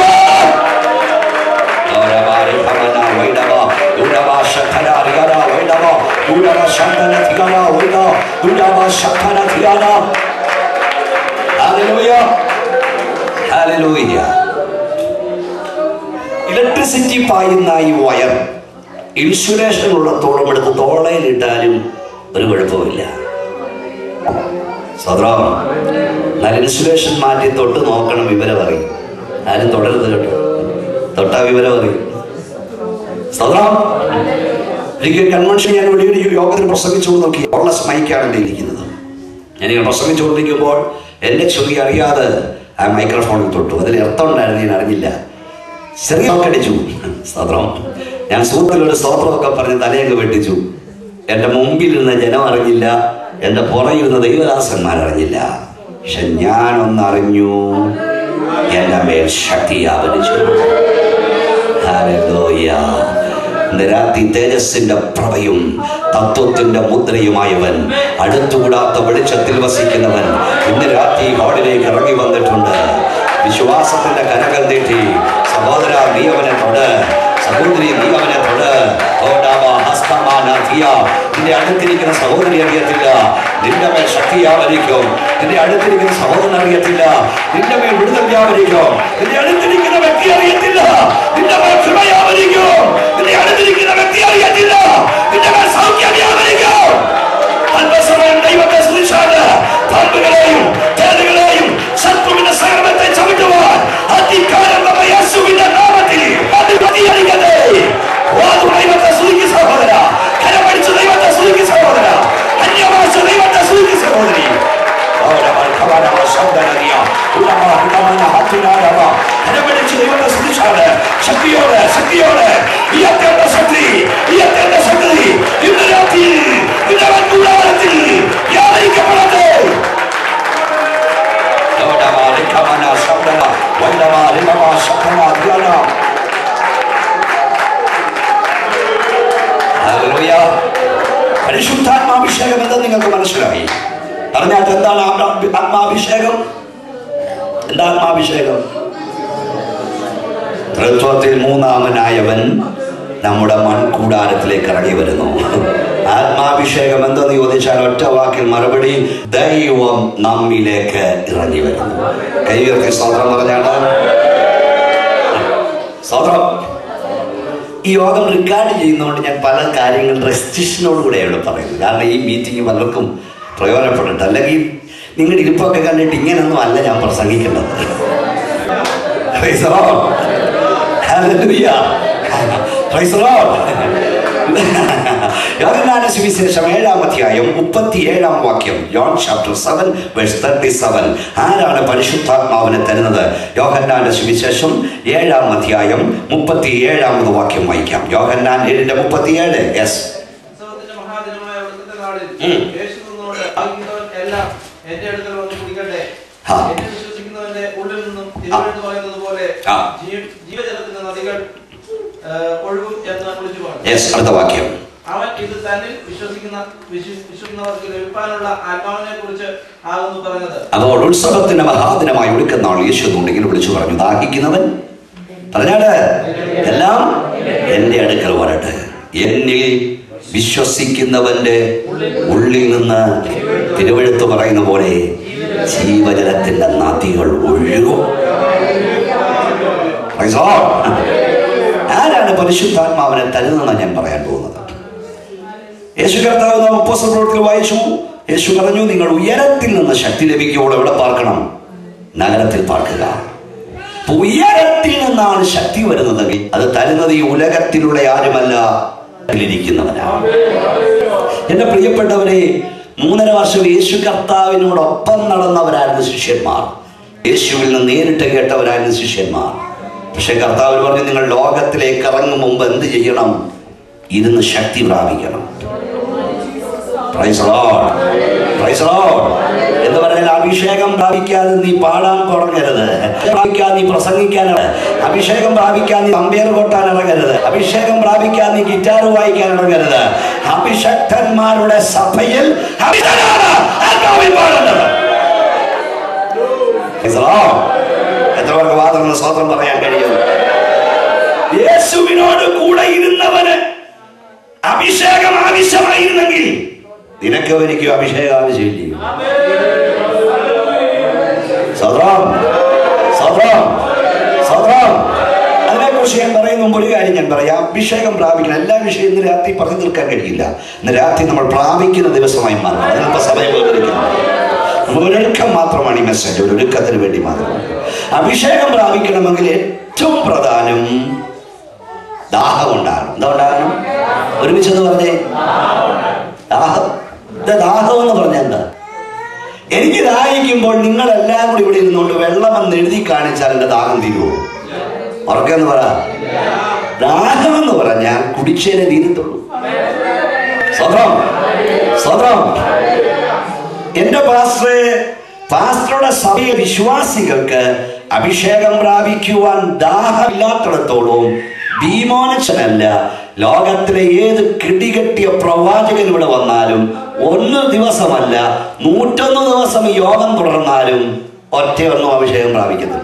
ഓരവാരി ഭവന വൈഡവ ദുരവ ശക്തന റിയന വൈഡവ ദുരവ ശക്തന ധിയന വൈഡ ദുരവ ശക്തന ധിയന ഹല്ലേലൂയ ഹല്ലേലൂയ ഇലക്ട്രിസിറ്റി പായുന്ന ഈ വയർ ഇൻസുലേഷൻ ഉള്ളത്തോളം എടുത്ത് തോളയിലിട്ടാലും ഒരു കുഴപ്പമില്ല സ്വതന്ത്രം നല്ല ഇൻസുലേഷൻ മാറ്റി തൊട്ട് നോക്കണം വിവരം അറിയും ആരും തുടരുത് കേട്ടോ തൊട്ടാ വിവരം അറിയും സ്വതന്ത്രം എനിക്ക് കൺവെൻഷൻ ഞാൻ ഇവിടെ ഒരു യോഗത്തിൽ പ്രസംഗിച്ചു നോക്കി ഓർലസ് മൈക്കാണ് എൻ്റെ ഇരിക്കുന്നത് ഞാനിങ്ങനെ പ്രസംഗിച്ചുകൊണ്ടിരിക്കുമ്പോൾ എൻ്റെ ചെവി അറിയാതെ ആ മൈക്രോഫോണിൽ തൊട്ടു അതിൽ അർത്ഥം ഉണ്ടായിരുന്നു ഞാൻ അറിഞ്ഞില്ല ചെറിയ അടിച്ചു സ്തോത്രം ഞാൻ സൂത്രത്തിലൊരു സ്തോത്രമൊക്കെ പറഞ്ഞ് തലയൊക്കെ വെട്ടിച്ചു എൻ്റെ മുമ്പിലിരുന്ന ജനം അറിഞ്ഞില്ല എൻ്റെ പുറകിരുന്ന ദൈവദാസന്മാർ അറിഞ്ഞില്ല പക്ഷെ ഞാനൊന്നറിഞ്ഞു എൻ്റെ മേൽ ശക്തി ആവരിച്ചു ഹല്ലേലൂയ. ഇന്ന് രാത്രി തേജസ്സിന്റെ പ്രഭയും തത്വത്തിന്റെ മുദ്രയുമായവൻ അടുത്തുകൂടാത്ത വെളിച്ചത്തിൽ വസിക്കുന്നവൻ ഇന്ന് രാത്രി ഹോളിലേക്ക് ഇറങ്ങി വന്നിട്ടുണ്ട് വിശ്വാസത്തിന്റെ കനകം നീട്ടി സഹോദര നീ അവനെ തൊട് സഹോദരി നീ അവനെ തൊട് ഓടാവ ഹസ്തമാന ധിയ. നിന്റെ അടുത്തിരിക്കുന്ന സഹോദരി അറിയത്തില്ല നിന്റെ മേൽ ശക്തി വ്യാപരിക്കും നിന്റെ അടുത്തിരിക്കുന്ന സഹോദരൻ അറിയത്തില്ല നിന്റെ മേൽ വിടുതൽ വ്യാപരിക്കും നിന്റെ അടുത്തിരിക്കുന്ന വ്യക്തി അറിയത്തില്ല നിന്റെ മേൽ കൃപ വ്യാപരിക്കും നിന്റെ അടുത്തിരിക്കുന്ന വ്യക്തി അറിയത്തില്ല നിന്റെ മേൽ സൗഖ്യം വ്യാപരിക്കും അല്പസമയം ദൈവത്തെ സ്തുതിച്ചാണ് പാമ്പുകളെയും തേടുകളെയും ശത്രുവിന്റെ സകലത്തെ ചവിട്ടുവാൻ അധികാരം നമ്മ യേശുവിന്റെ നാമത്തിൽ അത് പ്രതികരിക്കട്ടെ വാതു ദൈവത്തെ സ്തുതിക്ക് സഹോദര കരമടിച്ച് ദൈവത്തെ സ്തുതിക്ക് സഹോദര അന്യഭാഷ ദൈവത്തെ സ്തുതിക്ക് സഹോദരി കരമടിച്ച് ദൈവത്തെ സ്തുതിച്ചാണ് ശക്തിയോടെ ശക്തിയോടെ ഈ അത്യന്ത ശക്തി ഈ അത്യന്ത ശക്തി ഇന്ന് രാത്രി ഇന്നവൻ കൂടാരത്തിൽ യാതരിക്കപ്പെടട്ടെ പരിശുദ്ധാത്മാഭിഷേകം എന്ന് നിങ്ങൾക്ക് മനസ്സിലായി പറഞ്ഞാട്ട് എന്താണ് ആത്മാ- ആത്മാഭിഷേകം എന്താ ആത്മാഭിഷേകം തൃത്വത്തിൽ മൂന്നാമനായവൻ നമ്മുടെ മൺകൂടാരത്തിലേക്ക് ഇറങ്ങി വരുന്നു ആത്മാഭിഷേകം എന്തെന്ന് ചോദിച്ചാൽ ഒറ്റ വാക്കിൽ മറുപടി ദൈവം നമ്മിലേക്ക് ഇറങ്ങി വരുന്നു കൈയുയർത്തി സ്തോത്രം പറഞ്ഞാണ് സ്തോത്രം ഈ യോഗം റെക്കോർഡ് ചെയ്യുന്നതുകൊണ്ട് ഞാൻ പല കാര്യങ്ങൾ റെസ്ട്രിക്ഷനോട് കൂടെയാണ് പറയുന്നത് കാരണം ഈ മീറ്റിംഗ് പലർക്കും പ്രയോജനപ്പെടട്ടെ അല്ലെങ്കിൽ നിങ്ങളുടെ ഇരിപ്പൊക്കെ കണ്ടിട്ട് ഇങ്ങനൊന്നും അല്ല ഞാൻ പ്രസംഗിക്കേണ്ടത് Praise the Lord. Hallelujah. Praise the Lord. യോഹന്നാന്റെ സുവിശേഷം ഏഴാം അധ്യായം മുപ്പത്തി ഏഴാം വാക്യം John chapter seven verse thirty seven ആരാണ് പരിശുദ്ധാത്മാവിനെ തരുന്നത് യോഹന്നാന്റെ സുവിശേഷം ഏഴാം അധ്യായം മുപ്പത്തി ഏഴാമത് വാക്യം വായിക്കാം യോഹന്നാൻ ഏഴിന്റെ മുപ്പത്തി ഏഴ് യെസ് ഉത്സവത്തിന്റെ മഹാദിനമായ ഒടുക്കത്തെ നാളിൽ ഉം. യേശു നിന്നുകൊണ്ട് ആഗ്രഹിക്കുന്നവൻ എല്ലാം എന്റെ അടുക്കൽ വന്ന് കുടിക്കട്ടെ ആ. എന്നെ വിശ്വസിക്കുന്നവന്റെ ഉള്ളിൽ നിന്നും തിരുവനന്തപുരം പറയുന്നത് പോലെ ആ. ജീ- ജീവജലത്തിന്റെ നദികൾ ആ, ഒഴുകും എന്ന് വിളിച്ചു പറഞ്ഞു യെസ് അടുത്ത വാക്യം അവൻ ഇത് തന്നിൽ വിശ്വസിക്കുന്ന വിശ്വ- വിശ്വസിക്കുന്നവർക്ക് ലഭിക്കാനുള്ള ആത്മാവിനെ കുറിച്ച് ആകുന്നു പറഞ്ഞത് അപ്പോൾ ഉത്സവത്തിന്റെ മഹാദിനമായി ഒടുക്കുന്ന ആൾ യേശു എന്നുണ്ടെങ്കിൽ വിളിച്ചു പറഞ്ഞു ദാഹിക്കുന്നവൻ പറഞ്ഞാട് എല്ലാം എന്റെ അടുക്കൽ വരട്ടെ എന്നിൽ വിശ്വസിക്കുന്നവന്റെ ഉള്ളിൽ നിന്ന് തിരുവഴുത്ത് പറയുന്ന പോലെ ജീവജലത്തിന്റെ നദികൾ ഒഴുകും Praise the Lord. ആരാണ് പരിശുദ്ധാത്മാവിനെ തരുന്നതെന്ന് ഞാൻ പറയാൻ പോകുന്നത് യേശു കർത്താവ് നാം അപ്പോസ്തല പ്രവൃത്തിയിൽ വായിച്ചു യേശു പറഞ്ഞു നിങ്ങൾ ഉയരത്തിൽ നിന്ന് ശക്തി ലഭിക്കുമ്പോൾ എവിടെ പാർക്കണം നഗരത്തിൽ പാർക്കുക അപ്പൊ ഉയരത്തിൽ നിന്നാണ് ശക്തി വരുന്നതെങ്കിൽ അത് തരുന്നത് ഈ ഉലകത്തിലുള്ള ആരുമല്ല ഇരിക്കുന്നവനാണ് എന്റെ പ്രിയപ്പെട്ടവരെ മൂന്നര വർഷം യേശു കർത്താവിനോടൊപ്പം നടന്നവരായിരുന്നു ശിഷ്യന്മാർ യേശുവിൽ നിന്ന് നേരിട്ട് കേട്ടവരായിരുന്നു ശിഷ്യന്മാർ പക്ഷെ കർത്താവ് പറഞ്ഞു നിങ്ങൾ ലോകത്തിലേക്ക് ഇറങ്ങും മുമ്പ് എന്ത് ചെയ്യണം ഇരുന്ന് ശക്തി പ്രാപിക്കണം Praise the Lord. Praise the Lord. എന്ന് പറഞ്ഞാൽ അഭിഷേകം പ്രാപിക്കാതെ നീ പാടാൻ തുടങ്ങരുത് പ്രാപിക്കാതെ നീ പ്രസംഗിക്കാൻ അഭിഷേകം പ്രാപിക്കാൻ നീ അമ്പയർ കൊട്ടാൻ ഇറങ്ങരുത് അഭിഷേകം പ്രാപിക്കാൻ നീ ഗിറ്റാർ വായിക്കാൻ ഇറങ്ങരുത് അഭിഷക്തന്മാരുടെ സഭയിൽ അഭിഷേകമാണ് ആത്മാവിൽ പാടേണ്ടത് Praise the Lord. എത്ര പേർക്ക് വാദങ്ങൾ സ്വതന്ത്രം പറയാൻ കഴിയും യേശുവിനോട് കൂടെ ഇരുന്നവന് അഭിഷേകം ആവശ്യമായിരുന്നെങ്കിൽ നിനക്കോ എനിക്കോ അഭിഷേകം ആവശ്യമില്ല സ്വതന്ത്രം സ്വതന്ത്രം സ്വതന്ത്രം അതിനെക്കുറിച്ച് ഞാൻ പറയുന്ന മുമ്പ് ഒരു കാര്യം ഞാൻ പറയാം അഭിഷേകം പ്രാപിക്കണം എല്ലാ വിഷയം ഇന്ന് രാത്രി പറഞ്ഞു തീർക്കാൻ കഴിയില്ല ഇന്ന് രാത്രി നമ്മൾ പ്രാപിക്കുന്ന ദിവസമായി മാറണം അതിനിപ്പോ സമയം വേർതിരിക്കുന്നു നമുക്ക് ഒരൊരുക്കം മാത്രമാണ് ഈ മെസ്സേജ് ഒരു ഒരുക്കത്തിന് വേണ്ടി മാത്രമാണ് അഭിഷേകം പ്രാപിക്കണമെങ്കിൽ ഏറ്റവും പ്രധാനം ദാഹം ഉണ്ടാകണം എന്താ ഉണ്ടാകണം ഒരുമിച്ചെന്ന് പറഞ്ഞേ ദാഹം എന്താ ദാഹം എന്ന് പറഞ്ഞാൽ എന്താ എനിക്ക് ദാഹിക്കുമ്പോൾ നിങ്ങൾ എല്ലാം കൂടി ഇവിടെ ഇരുന്നുകൊണ്ട് വെള്ളം എന്ന് എഴുതി കാണിച്ചാൽ എന്റെ ദാഹം തീരുമോ ഉറക്കെന്ന് പറ ദാഹം എന്ന് പറഞ്ഞാൽ കുടിച്ചേരെ തീരത്തുള്ളൂ സ്വതം സ്വതം എന്റെ പാസ്റ്ററെ പാസ്റ്ററുടെ സഭയിലെ വിശ്വാസികൾക്ക് അഭിഷേകം പ്രാപിക്കുവാൻ ദാഹമില്ലാത്തിടത്തോളം ഭീമോനച്ചനല്ല ലോകത്തിലെ ഏത് കിടികെട്ടിയ പ്രവാചകൻ ഇവിടെ വന്നാലും ഒന്ന് ദിവസമല്ല നൂറ്റൊന്ന് ദിവസം ഈ യോഗം തുടർന്നാലും ഒറ്റയൊന്നും അഭിഷേകം പ്രാപിക്കത്തില്ല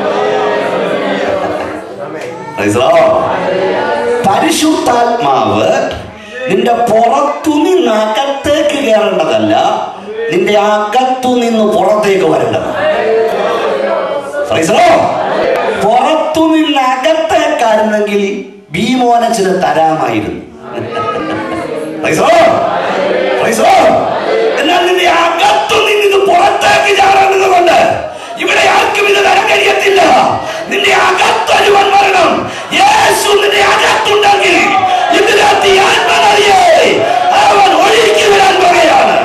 Praise the Lord. പരിശുദ്ധാത്മാവ് നിന്റെ പുറത്തു നിന്ന് അകത്തേക്ക് കയറേണ്ടതല്ല നിന്റെ അകത്തു നിന്ന് പുറത്തേക്ക് വരേണ്ടതാണ് Praise the Lord. പുറത്തു നിന്ന് അകത്തേക്കായിരുന്നെങ്കിൽ ഭീമോനച്ചിന് തരാമായിരുന്നു Praise the Lord. Praise the Lord. എന്നാൽ നിന്റെ അകത്തു നിന്ന് ഇത് പുറത്തേക്ക് ചാടേണ്ടത് കൊണ്ട് ഇവിടെ ആർക്കും ഇത് തരാൻ കഴിയത്തില്ല നിന്റെ അകത്തൊരുവൻ വരണം യേശു നിന്റെ അകത്തുണ്ടെങ്കിൽ ഇതിനകത്ത് ഈ ആത്മനറിയേ അവൻ ഒഴുക്കി വരാൻ പോകുകയാണ്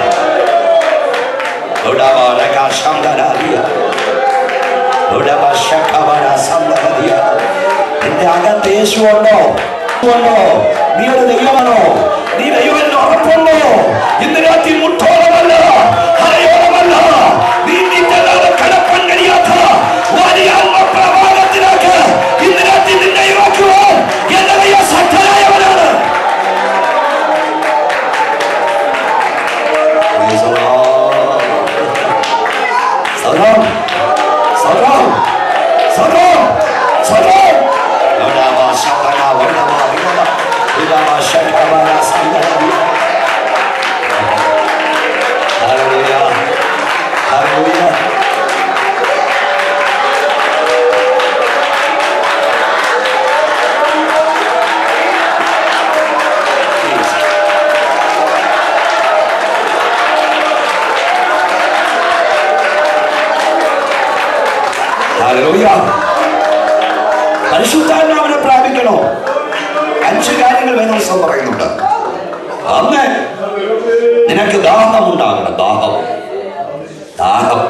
നിന്റെ അകത്ത് യേശു ഉണ്ടോ ഉണ്ടോ നീ ഒരു ദൈവമാണോ നീ ദൈവത്തിന് ഉറപ്പുണ്ടോ ഇന്ന് രാത്രി മുട്ടോളമല്ല ഹരയോളമല്ല നീ നിന്നല്ലാതെ കടപ്പാൻ കഴിയാത്ത വലിയ ആത്മപ്രവാഹത്തിലേക്ക് ഇന്ന് രാത്രി നിന്നെ ഇറക്കുവാൻ എന്റെ ദൈവം ശക്തനായവനാണ് Praise the Lord. സദാം സദാം സദാം സദാം വടവ ശതന വടവ വിടവ വിടവ ശകവന സന്ദനവി ഹല്ലേലൂയ ഹല്ലേലൂയ ഹല്ലേലൂയ പരിശുദ്ധാത്മാവിനെ പ്രാപിക്കണോ അഞ്ച് കാര്യങ്ങൾ വേദോത്സവം പറയുന്നുണ്ട് അന്ന് നിനക്ക് ദാഹം ഉണ്ടാകണം ദാഹം ദാഹം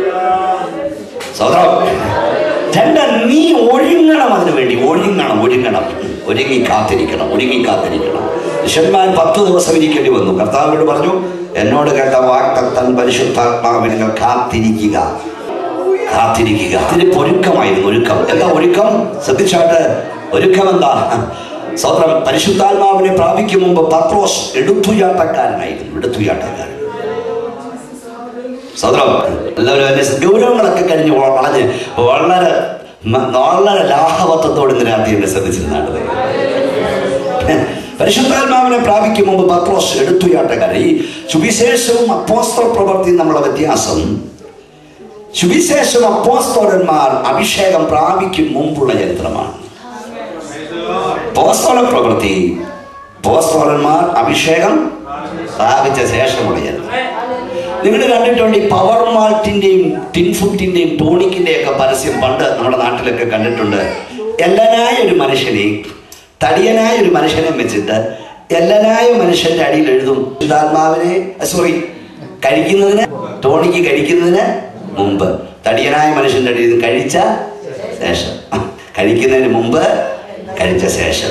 സോദരം രണ്ട് നീ ഒഴുങ്ങണം അതിനു വേണ്ടി ഒഴുങ്ങണം ഒഴുങ്ങണം ഒരുങ്ങി കാത്തിരിക്കണം ഒരുങ്ങി കാത്തിരിക്കണം ശിഷ്യന്മാർ പത്ത് ദിവസം ഇരിക്കേണ്ടി വന്നു കർത്താവിനോട് പറഞ്ഞു എന്നോട് കേട്ട വാക്തത്തൻ പരിശുദ്ധാത്മാവിനെ നിങ്ങൾ കാത്തിരിക്കുക കാത്തിരിക്കുക അതിന് ഒരുക്കമായിരുന്നു ഒരുക്കം എന്താ ഒരുക്കം ശ്രദ്ധിച്ചാട്ട് ഒരുക്കം എന്താ സ്വതന്ത്രം പരിശുദ്ധാത്മാവിനെ പ്രാപിക്കും മുമ്പ് പത്രോസ് എടുത്തുയാട്ടക്കാരനായിരുന്നു എടുത്തുയാട്ടക്കാരൻ സ്വതന്ത്രം എല്ലാവരും എന്നെ ഗൗരവങ്ങളൊക്കെ കഴിഞ്ഞ് വ- വളഞ്ഞ് വളരെ മ- വളരെ ലാഘവത്വത്തോടെ ഇന്ന് രാത്രി എന്നെ ശ്രദ്ധിച്ചിരുന്നാണ് പരിശുദ്ധാത്മാവിനെ പ്രാപിക്കും മുമ്പ് പത്രോസ് എടുത്തുയാട്ടക്കാരൻ ഈ സുവിശേഷവും അപ്പോസ്തല പ്രവൃത്തിയും നമ്മളെ വ്യത്യാസം സുവിശേഷം അപ്പോസ്തോലന്മാർ അഭിഷേകം പ്രാപിക്കും മുമ്പുള്ള ചരിത്രമാണ് പോസ്തോല പ്രവൃത്തി പോസ്തോലന്മാർ അഭിഷേകം പ്രാപിച്ച ശേഷമുള്ള ചരിത്രം നിങ്ങൾ കണ്ടിട്ടുണ്ട് ഈ പവർ മാൾട്ടിന്റെയും ടിൻഫുട്ടിന്റെയും ടോണിക്കിന്റെയും ഒക്കെ പരസ്യം പണ്ട് നമ്മുടെ നാട്ടിലൊക്കെ കണ്ടിട്ടുണ്ട് എല്ലനായ ഒരു മനുഷ്യനെ തടിയനായ ഒരു മനുഷ്യനെ വെച്ചിട്ട് എല്ലനായ മനുഷ്യന്റെ അടിയിൽ എഴുതും ശുദ്ധാത്മാവിനെ സോറി കഴിക്കുന്നതിന് ടോണിക്ക് കഴിക്കുന്നതിന് മുമ്പ് തടിയനായ മനുഷ്യന്റെ അടിയിൽ നിന്ന് കഴിച്ച ശേഷം കഴിക്കുന്നതിന് മുമ്പ് കഴിച്ച ശേഷം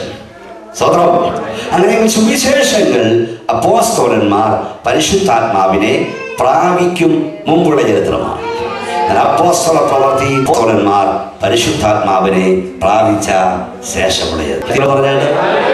സ്വതന്ത്രം അങ്ങനെ സുവിശേഷങ്ങൾ അപ്പോസ്തോലന്മാർ പരിശുദ്ധാത്മാവിനെ പ്രാപിക്കും മുമ്പുള്ള ചരിത്രമാണ് എന്നാൽ അപ്പോസ്തല പ്രവർത്തി പൗരന്മാർ പരിശുദ്ധാത്മാവിനെ പ്രാപിച്ച ശേഷമുള്ള ചരിത്രം പറഞ്ഞാണ്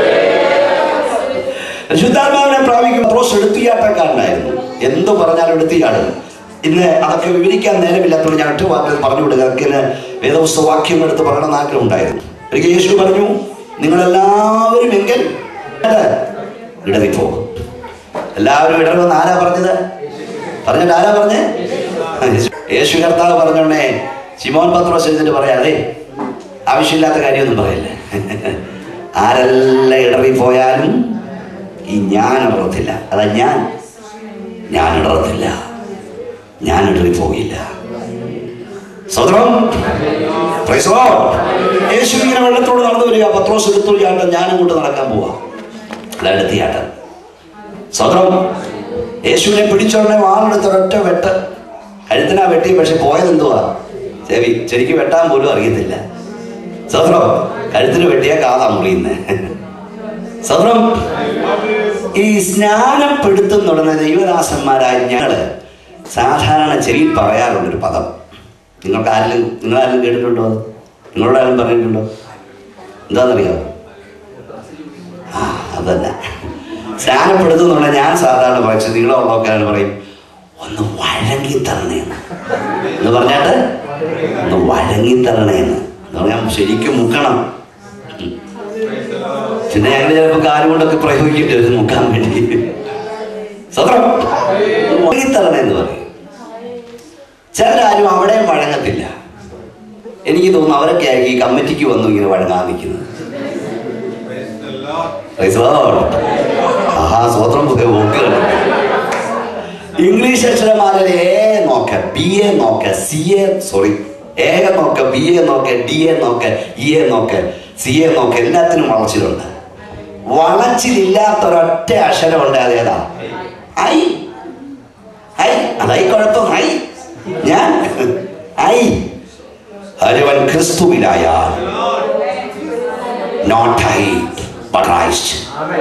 പരിശുദ്ധാത്മാവിനെ പ്രാപിക്കും പത്രോസ് എടുത്തിയാട്ടക്കാരനായിരുന്നു എന്തു പറഞ്ഞാലും എടുത്തിയാടും ഇന്ന് അതൊക്കെ വിവരിക്കാൻ നേരമില്ലാത്തതുകൊണ്ട് ഞാൻ ഒറ്റ വാക്കിൽ പറഞ്ഞു വിടുക എനിക്ക് വേദപുസ്തക വാക്യം എടുത്ത് പറയണമെന്ന് ആഗ്രഹം ഉണ്ടായിരുന്നു ഒരിക്കൽ യേശു പറഞ്ഞു നിങ്ങളെല്ലാവരും എങ്കിൽ ഇടതി പോകും എല്ലാവരും ഇടറുമെന്ന് ആരാ പറഞ്ഞത് പറഞ്ഞിട്ട് ആരാ പറഞ്ഞേ യേശു കർത്താവ് പറഞ്ഞോണ്ടേ ശിമോൻ പത്രോസ് എന്നിട്ട് പറയാതെ ആവശ്യമില്ലാത്ത കാര്യമൊന്നും പറയില്ലേ ആരെല്ലാം ഇടറിപ്പോയാലും ഈ ഞാൻ ഇടറത്തില്ല അതാ ഞാൻ ഞാൻ ഇടറത്തില്ല ഞാൻ ഇടറിപ്പോകില്ല സ്വതന്ത്രം Praise the Lord. യേശു ഇങ്ങനെ വെള്ളത്തോട് നടന്നു വരിക പത്രോസ് എടുത്തു ചാട്ടം ഞാനും കൊണ്ട് നടക്കാൻ പോവാ അല്ല എടുത്തിയാട്ടം സ്വതന്ത്രം യേശുവിനെ പിടിച്ചോടനെ വാളെടുത്ത ഒരൊറ്റ വെട്ട് കഴുത്തിനാ വെട്ടി പക്ഷെ പോയത് എന്തുവാ ചെവി ശരിക്കും വെട്ടാൻ പോലും അറിയത്തില്ല സ്വതന്ത്രം കഴുത്തിന് വെട്ടിയാ കാതാ മുറിയുന്നേ സ്വതന്ത്രം ഈ സ്നാനപ്പെടുത്തുന്നുടനെ ദൈവദാസന്മാരായ ഞങ്ങള് സാധാരണ ചെവിയിൽ പറയാറുള്ളൊരു പദം നിങ്ങൾക്ക് ആരെങ്കിലും നിങ്ങളാരെങ്കിലും കേട്ടിട്ടുണ്ടോ അത് നിങ്ങളോട് ആരും പറഞ്ഞിട്ടുണ്ടോ എന്താണെന്നറിയാമോ ആ അതല്ല സ്നാനപ്പെടുത്തുന്നുള്ള ഞാൻ സാധാരണ പറയും നിങ്ങളുള്ളവക്കാരാണ് പറയും ഒന്ന് വഴങ്ങി തരണേന്ന് എന്ന് പറഞ്ഞാട്ട് ഒന്ന് വഴങ്ങി തരണേന്ന് എന്ന് പറഞ്ഞാൽ ശരിക്കും മുക്കണം ഉം. പിന്നെ ഞങ്ങൾ ചിലപ്പോൾ കാര്യം കൊണ്ടൊക്കെ പ്രയോഗിക്കേണ്ടി വരും മുക്കാൻ വേണ്ടി സ്വതന്ത്രം വഴങ്ങിത്തരണേന്ന് പറയും ചിലരാരും അവിടെയും വഴങ്ങത്തില്ല എനിക്ക് തോന്നുന്നു അവരൊക്കെ ആയിരിക്കും ഈ കമ്മിറ്റിക്ക് വന്നു ഇങ്ങനെ വഴങ്ങാൻ നിൽക്കുന്നത് Praise the Lord. ആഹാ സ്വതന്ത്രം പോയി ഓക്കുകയാണ് ഇംഗ്ലീഷ് അക്ഷരമാല എ നോക്ക ബി എ നോക്ക സി എ സോറി എ നോക്ക ബി എ നോക്ക ഡി എ നോക്ക ഇ എ നോക്ക സി എ നോക്ക എല്ലാത്തിനും വളച്ചിലുണ്ട് വളച്ചിലില്ലാത്ത ഒരൊറ്റ അക്ഷരമുണ്ട് അതേതാ ഐ ഐ അതായി കുഴപ്പം ഐ ഞാൻ ഐ ഒരുവൻ ക്രിസ്തുവിലായാൽ not I but Christ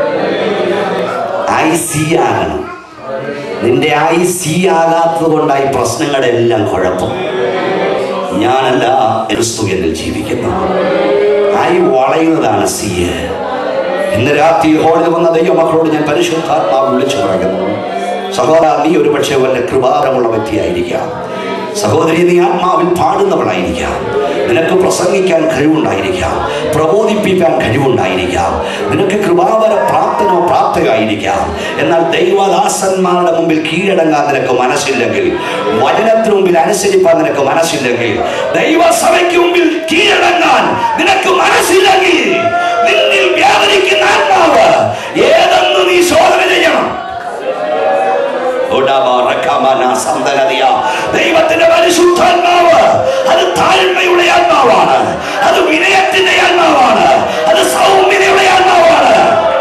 I സി ആകണം നിന്റെ ഐ സി ആകാത്തത് കൊണ്ടായി പ്രശ്നങ്ങളുടെ എല്ലാം കുഴപ്പം ഞാനല്ല ക്രിസ്തു എന്നിൽ ജീവിക്കുന്നു ഐ വളയുന്നതാണ് സി ഇന്ന് രാത്രി ഹോളിൽ വന്ന ദൈവമക്കളോട് ഞാൻ പരിശുദ്ധാത്മാവ് വിളിച്ചു പറയുന്നു സഹോദര നീ ഒരു പക്ഷേ വല്ല കൃപാരമുള്ള വ്യക്തിയായിരിക്കാം സഹോദരി നീ ആത്മാവിൽ പാടുന്നവളായിരിക്കാം നിനക്ക് പ്രസംഗിക്കാൻ കഴിവുണ്ടായിരിക്കാം പ്രബോധിപ്പിക്കാൻ കഴിവുണ്ടായിരിക്കാം നിനക്ക് കൃപാവര പ്രാപ്തനോ പ്രാപ്തയായിരിക്കാം എന്നാൽ ദൈവദാസന്മാരുടെ മുമ്പിൽ കീഴടങ്ങാൻ നിനക്ക് മനസ്സില്ലെങ്കിൽ വചനത്തിന് മുമ്പിൽ അനുസരിപ്പാൻ നിനക്ക് മനസ്സില്ലെങ്കിൽ ദൈവസഭയ്ക്ക് മുമ്പിൽ കീഴടങ്ങാൻ നിനക്ക് മനസ്സില്ലെങ്കിൽ നിന്നിൽ വ്യാപരിക്കുന്ന ആത്മാവ് ഏതെന്ന് നീ ശോധന ചെയ്യണം ഉടമറക്കമന സന്തനതിയ. ദൈവത്തിന്റെ പരിശുദ്ധാത്മാവ് അത് താഴ്മയുടെ ആത്മാവാണ് അത് വിനയത്തിന്റെ ആത്മാവാണ് അത് സൗമ്യതയുടെ ആത്മാവാണ്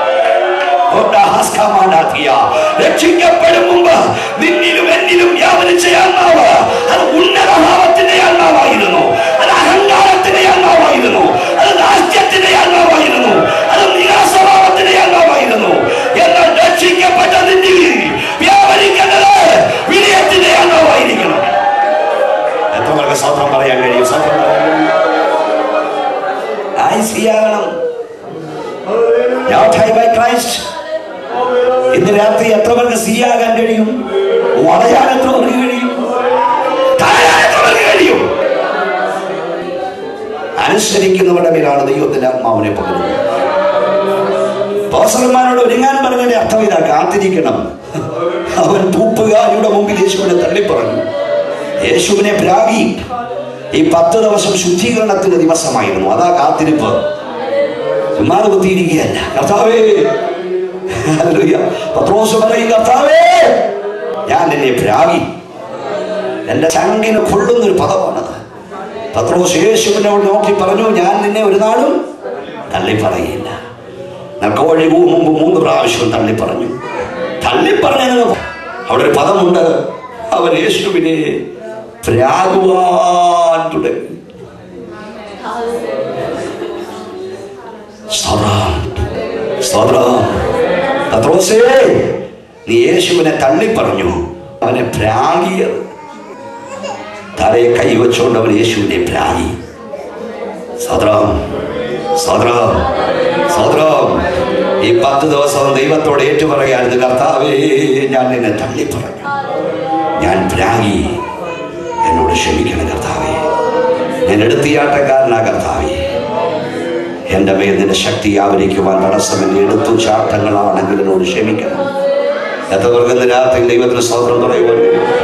ഉടഹസ്കമനതിയ. രക്ഷിക്കപ്പെടും മുമ്പ് നിന്നിലും എന്നിലും വ്യാപരിച്ച ആത്മാവ് അത് ഉന്നതഭാവത്തിന്റെ ആത്മാവായിരുന്നു അത് അഹങ്കാരത്തിന്റെ ആത്മാവായിരുന്നു അത് ദാസ്യത്തിന്റെ ആത്മാവായിരുന്നു അത് നിരാശഭാവത്തിന്റെ ആത്മാവായിരുന്നു എന്നാൽ രക്ഷിക്കപ്പെട്ട നിന്നിൽ വ്യാപരിക്കേണ്ടത് വിനയത്തിന്റെ ആത്മാവായിരിക്കണം എത്ര പേർക്ക് സ്വന്തം പറയാൻ കഴിയും സ്വന്തം പറയാൻ കഴിയും I see ആകണം Not high by Christ. ഇന്ന് രാത്രി എത്ര പേർക്ക് സീയാകാൻ കഴിയും വളയാൻ എത്ര പേർക്ക് കഴിയും താഴാൻ എത്ര പേർക്ക് കഴിയും അനുസരിക്കുന്നവരുടെ മേലാണ് ദൈവത്തിന്റെ ആത്മാവിനെ പകരുന്നത് പോസലന്മാരോട് ഒരുങ്ങാൻ പറഞ്ഞതിന്റെ അർത്ഥം ഇതാ കാത്തിരിക്കണം അവൻ തൂപ്പുകാരിയുടെ മുമ്പിൽ യേശുവിനെ തള്ളിപ്പറഞ്ഞു യേശുവിനെ പ്രാഗി ഈ പത്ത് ദിവസം ശുദ്ധീകരണത്തിന്റെ ദിവസമായിരുന്നു അതാ കാത്തിരിപ്പ് ചുമ്മാതെ കുത്തിയിരിക്കുകയല്ല കർത്താവേ ഹല്ലേലൂയ. പത്രോസ് പറയും കർത്താവേ ഞാൻ നിന്നെ പ്രാഗി എന്റെ ചങ്കിന് കൊള്ളുന്നൊരു പദമാണത് പത്രോസ് യേശുവിനോട് നോക്കി പറഞ്ഞു ഞാൻ നിന്നെ ഒരു നാളും തള്ളി പറയില്ല നക്കോഴി മുമ്പ് മൂന്ന് പ്രാവശ്യം തള്ളി പറഞ്ഞു തള്ളി പറഞ്ഞത് അവിടെ ഒരു പദമുണ്ട് അവൻ യേശുവിനെ പ്രാകുവാൻ തുടങ്ങി സ്തോത്രം. സ്തോത്രം. പത്രോസേ നീ യേശുവിനെ തള്ളി പറഞ്ഞു അവനെ പ്രാഗിയത് തലയെ കൈവച്ചുകൊണ്ട് അവൻ യേശുവിനെ പ്രാഗി സദ്രം സദ്രം സദ്രം ഈ പത്ത് ദിവസം ദൈവത്തോട് ഏറ്റുപറയായിരുന്നു കർത്താവേ ഞാൻ നിന്നെ തള്ളി പറഞ്ഞു ഞാൻ പ്രാഗി എന്നോട് ക്ഷമിക്കണം കർത്താവേ ഞാൻ എടുത്തിയാട്ടക്കാരനാ കർത്താവേ എൻ്റെ മേൽ നിന്റെ ശക്തി ആവരിക്കുവാൻ തടസ്സം എൻ്റെ എടുത്തു ചാട്ടങ്ങളാണെങ്കിൽ എന്നോട് ക്ഷമിക്കണം എത്ര പേർക്ക് ഇന്ന് രാത്രി ദൈവത്തിന് സ്വതന്ത്രം പറയുവാൻ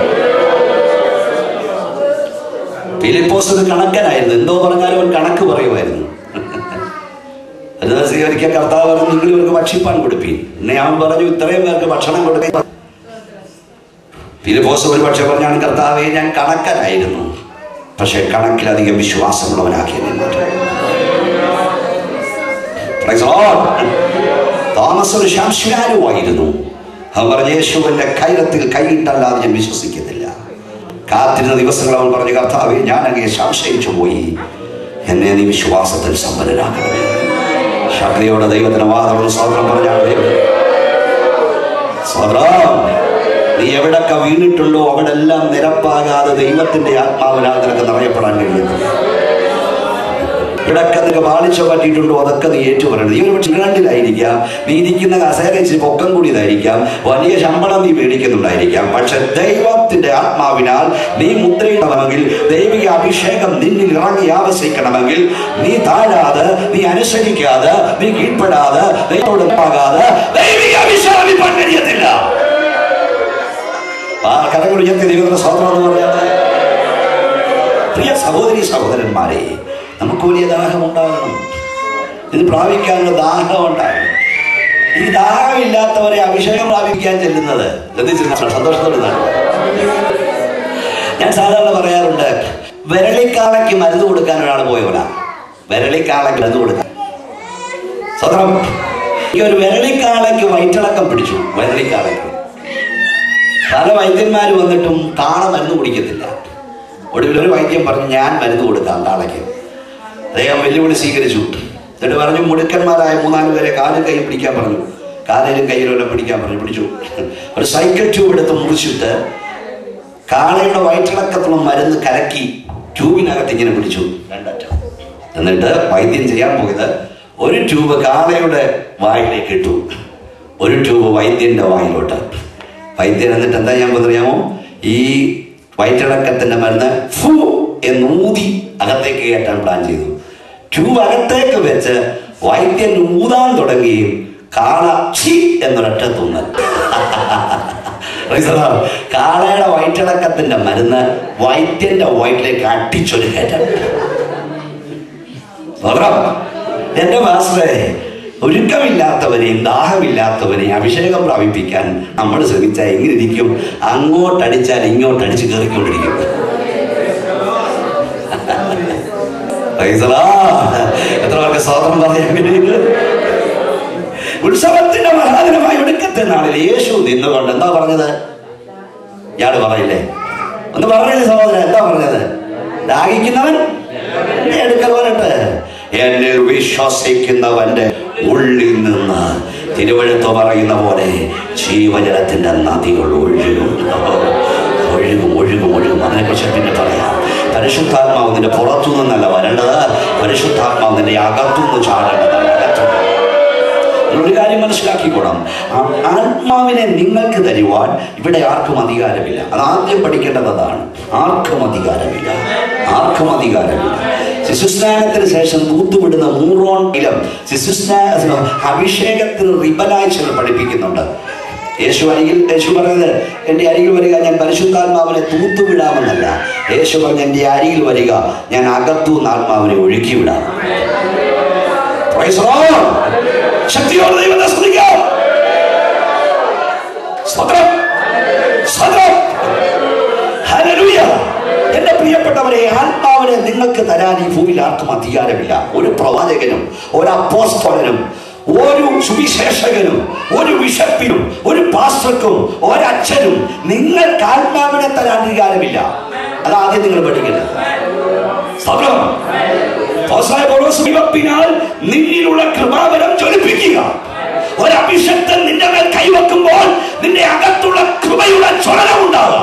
ഫിലിപ്പോസിന് കണക്കനായിരുന്നു എന്തോ പറഞ്ഞാലും അവൻ കണക്ക് പറയുമായിരുന്നു ഒരു ദിവസം ഒരിക്കൽ കർത്താവ് പറഞ്ഞു നിങ്ങൾ ഇവർക്ക് ഭക്ഷിപ്പാൻ കൊടുപ്പീൻ എന്നെ അവൻ പറഞ്ഞു ഇത്രയും പേർക്ക് ഭക്ഷണം കൊടുക്കാൻ ഫിലിപ്പോസ് ഒരു പക്ഷെ പറഞ്ഞാണ് കർത്താവെ ഞാൻ കണക്കനായിരുന്നു പക്ഷെ കണക്കിലധികം വിശ്വാസമുള്ളവനാക്കി എന്നെ മാറ്റി Praise the Lord. തോമസ് ഒരു ശംശുരാനുമായിരുന്നു അവൻ പറഞ്ഞ യേശുവിന്റെ കൈരത്തിൽ കൈയിട്ടല്ലാതെ ഞാൻ വിശ്വസിക്കുന്നില്ല കാത്തിരുന്ന ദിവസങ്ങൾ അവൻ പറഞ്ഞു കർത്താവെ ഞാൻ അങ്ങേ സംശയിച്ചു പോയി എന്നെ നീ വിശ്വാസത്തിൽ സമ്പന്നരാക്കണമേ ശക്തിയോടെ ദൈവത്തിന് വാദവും സ്വാതന്ത്ര്യം പറഞ്ഞാണ് ദൈവം സ്വതന്ത്രം നീ എവിടൊക്കെ വീണിട്ടുണ്ടോ അവിടെ എല്ലാം നിരപ്പാകാതെ ദൈവത്തിന്റെ ആത്മാവിനാൽ നിനക്ക് നിറയപ്പെടാൻ കഴിയുന്നു ഇവിടൊക്കെ നിനക്ക് പാളിച്ച പറ്റിയിട്ടുണ്ടോ അതൊക്കെ നീ ഏറ്റുപറയണം നീ ഒരു പക്ഷെ ഇംഗ്ലണ്ടിലായിരിക്കാം നീ ഇരിക്കുന്ന കസേര ഇച്ചിരി പൊക്കം കൂടിയതായിരിക്കാം വലിയ ശമ്പളം നീ മേടിക്കുന്നുണ്ടായിരിക്കാം പക്ഷെ ദൈവത്തിന്റെ ആത്മാവിനാൽ നീ മുദ്രയിടണമെങ്കിൽ ദൈവിക അഭിഷേകം നിന്നിൽ ഇറങ്ങി ആവശ്യിക്കണമെങ്കിൽ നീ താഴാതെ നീ അനുസരിക്കാതെ നീ കീഴ്പ്പെടാതെ ദൈവത്തോട് ആകാതെ ദൈവിക അഭിഷേകം ഇപ്പം കഴിയത്തില്ല ആ കരങ്ങൾ ഉയർത്തി ദൈവത്തിന്റെ സ്വന്തം എന്ന് പറഞ്ഞാൽ പ്രിയ സഹോദരി സഹോദരന്മാരെ നമുക്ക് വലിയ ദാഹമുണ്ടാകണം ഇത് പ്രാപിക്കാനുള്ള ദാഹം ഉണ്ടാകണം ഈ ദാഹമില്ലാത്തവരെ അഭിഷേകം പ്രാപിക്കാൻ ചെല്ലുന്നത് ശ്രദ്ധിച്ചിരുന്ന സന്തോഷത്തോടെ ഇതാണ്. ഞാൻ സാധാരണ പറയാറുണ്ട് വിരളിക്കാളയ്ക്ക് മരുന്ന് കൊടുക്കാൻ ഒരാൾ പോയവനാ വിരളിക്കാളയ്ക്ക് മരുന്ന് കൊടുക്കാൻ സ്വതന്ത്രം ഈ ഒരു വിരളിക്കാളയ്ക്ക് വയറ്റിളക്കം പിടിച്ചു വിരളിക്കാളയ്ക്ക് പല വൈദ്യന്മാർ വന്നിട്ടും കാള മരുന്ന് കുടിക്കത്തില്ല ഒടുവിൽ ഒരു വൈദ്യം പറഞ്ഞു ഞാൻ മരുന്ന് കൊടുക്കാം കാളയ്ക്ക് അദ്ദേഹം വെല്ലുവിളി സ്വീകരിച്ചു എന്നിട്ട് പറഞ്ഞു മുടുക്കന്മാരായ മൂന്നാല് പേരെ കാലും കൈ പിടിക്കാൻ പറഞ്ഞു കാലിലും കയ്യിലും എല്ലാം പിടിക്കാൻ പറഞ്ഞു പിടിച്ചു ഒരു സൈക്കിൾ ട്യൂബ് എടുത്ത് മുറിച്ചിട്ട് കാളയുടെ വയറ്റിളക്കത്തുള്ള മരുന്ന് കലക്കി ട്യൂബിനകത്ത് ഇങ്ങനെ പിടിച്ചു രണ്ടറ്റം എന്നിട്ട് വൈദ്യം ചെയ്യാൻ പോയത് ഒരു ട്യൂബ് കാളയുടെ വായിലേക്ക് ഇട്ടു ഒരു ട്യൂബ് വൈദ്യന്റെ വായിലോട്ട് വൈദ്യൻ എന്നിട്ട് എന്താ ഞാൻ പറയാമോ ഈ വയറ്റിളക്കത്തിന്റെ മരുന്ന് ഫു എന്ന് ഊതി അകത്തേക്ക് കയറ്റാൻ പ്ലാൻ ചെയ്തു ട്യൂബ് അകത്തേക്ക് വെച്ച് വൈദ്യൻ ഊതാൻ തുടങ്ങുകയും കാള ഛി എന്നൊരൊറ്റ തുന്നൽ Praise the Lord. കാളയുടെ വയറ്റിളക്കത്തിന്റെ മരുന്ന് വൈദ്യന്റെ വയറ്റിലേക്ക് അടിച്ചൊരു കയറ്റം സ്വതന്ത്രം. എന്റെ മാസ്റ്ററെ ഒരുക്കമില്ലാത്തവരെയും ദാഹമില്ലാത്തവരെയും അഭിഷേകം പ്രാപിപ്പിക്കാൻ നമ്മൾ ശ്രമിച്ചാൽ എങ്ങനെ ഇരിക്കും അങ്ങോട്ടടിച്ചാൽ ഇങ്ങോട്ടടിച്ച് കയറിക്കൊണ്ടിരിക്കും Praise the Lord. എത്ര പേർക്ക് സ്വാതന്ത്ര്യം പറയാൻ കഴിയുന്നു ഉത്സവത്തിന്റെ മഹാദിനമായ ഒടുക്കത്തെ നാളിൽ യേശു നിന്നുകൊണ്ട് എന്താ പറഞ്ഞത് ഇയാള് പറയില്ലേ ഒന്ന് പറഞ്ഞില്ലേ സഹോദരൻ എന്താ പറഞ്ഞത് ദാഹിക്കുന്നവൻ എന്നെ എടുക്കൽ വരട്ടെ എന്നിൽ വിശ്വസിക്കുന്നവന്റെ ഉള്ളിൽ നിന്ന് തിരുവഴുത്ത് പറയുന്ന പോലെ ജീവജലത്തിന്റെ നദികൾ ഒഴുകും ഒഴുകും ഒഴുകും ഒഴുകും അതിനെക്കുറിച്ച് പിന്നെ പറയാം പരിശുദ്ധാത്മാവ് നിന്റെ പുറത്തു നിന്നല്ല വരേണ്ടത് പരിശുദ്ധാത്മാവ് നിന്റെ അകത്തുനിന്ന് ചാടേണ്ടതാണ് അകത്തുനിന്ന് ഒരു കാര്യം മനസ്സിലാക്കിക്കോണം ആ ആത്മാവിനെ നിങ്ങൾക്ക് തരുവാൻ ഇവിടെ ആർക്കും അധികാരമില്ല അത് ആദ്യം പഠിക്കേണ്ടത് അതാണ് ആർക്കും അധികാരമില്ല ആർക്കും അധികാരമില്ല ശിശുസ്നാനത്തിന് ശേഷം തൂത്തുവിടുന്ന മൂറോൺ ഇലം ശിശുസ്നാന അഭിഷേകത്തിന് റിബലായി ചിലർ പഠിപ്പിക്കുന്നുണ്ട് യേശു അരികിൽ യേശു പറഞ്ഞത് എൻ്റെ അരികിൽ വരിക ഞാൻ പരിശുദ്ധാത്മാവിനെ തൂത്തുവിടാമെന്നല്ല യേശു പറഞ്ഞ എൻ്റെ അരികിൽ വരിക ഞാൻ അകത്തുനിന്ന് ആത്മാവിനെ ഒഴുക്കിവിടാം Praise the Lord. ശക്തിയോടെ ദൈവത്തെ സ്തുതിക്കാം സ്തോത്രം സ്തോത്രം ഹല്ലേലൂയ എന്റെ പ്രിയപ്പെട്ടവരെ ആത്മാവിനെ നിങ്ങൾക്ക് തരാൻ ഈ ഭൂമിയിൽ ആർക്കും അധികാരമില്ല ഒരു പ്രവാചകനും ഒരു അപ്പോസ്തോലനും ഒരു സുവിശേഷകനും ഒരു ബിഷപ്പിനും ഒരു പാസ്റ്റർക്കും ഒരച്ഛനും നിങ്ങൾക്ക് ആത്മാവിനെ തരാൻ അധികാരമില്ല അതാദ്യം നിങ്ങൾ പഠിക്കുന്നത് സ്തോത്രം അപ്പോസ്തലനായ പൗലോസ് ദൈവത്തിനാൽ നിന്നിലുള്ള കൃപാവരം ജ്വലിപ്പിക്കുക ഒരഭിഷക്തൻ നിന്റെ മേൽ കൈവെക്കുമ്പോൾ നിന്റെ അകത്തുള്ള കൃപയുടെ ജ്വലനം ഉണ്ടാകും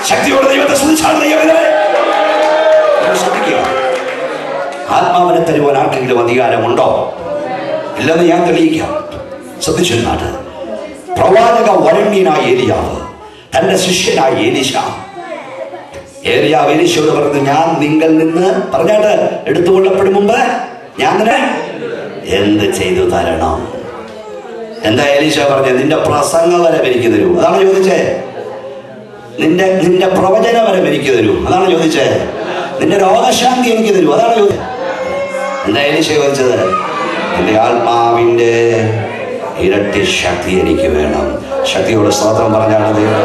ശക്തിയോടെ ദൈവത്തെ സ്തുതിച്ചാണ് ദൈവമേ ശ്രദ്ധിക്കുക ആത്മാവിനെ തരുവാൻ ആർക്കെങ്കിലും അധികാരമുണ്ടോ ഇല്ലെന്ന് ഞാൻ തെളിയിക്കാം ശ്രദ്ധിച്ചിരുന്നാട്ട് പ്രവാചക വരണ്യനായ ഏലിയാവ് തന്റെ ശിഷ്യനായ ഏലിശ ഏലിയാവ് ഏലിശയോട് പറഞ്ഞു ഞാൻ നിങ്ങൾ നിന്ന് പറഞ്ഞാട്ട് എടുത്തുകൊള്ളപ്പെടും മുമ്പ് ഞാൻ നിന്നെ എന്ത് ചെയ്തു തരണം എന്താ ഏലീശ പറഞ്ഞത് നിന്റെ പ്രസംഗ വരം എനിക്ക് തരൂ അതാണ് ചോദിച്ചേ നിന്റെ നിന്റെ പ്രവചന വരം എനിക്ക് തരൂ അതാണ് ചോദിച്ചേ നിന്റെ രോഗശാന്തി എനിക്ക് തരൂ അതാണ് ചോദിച്ചത് എന്താ ഏലീശ ചോദിച്ചത് എന്റെ ആത്മാവിന്റെ ഇരട്ടി ശക്തി എനിക്ക് വേണം ശക്തിയോട് സ്തോത്രം പറഞ്ഞാണ് ദൈവം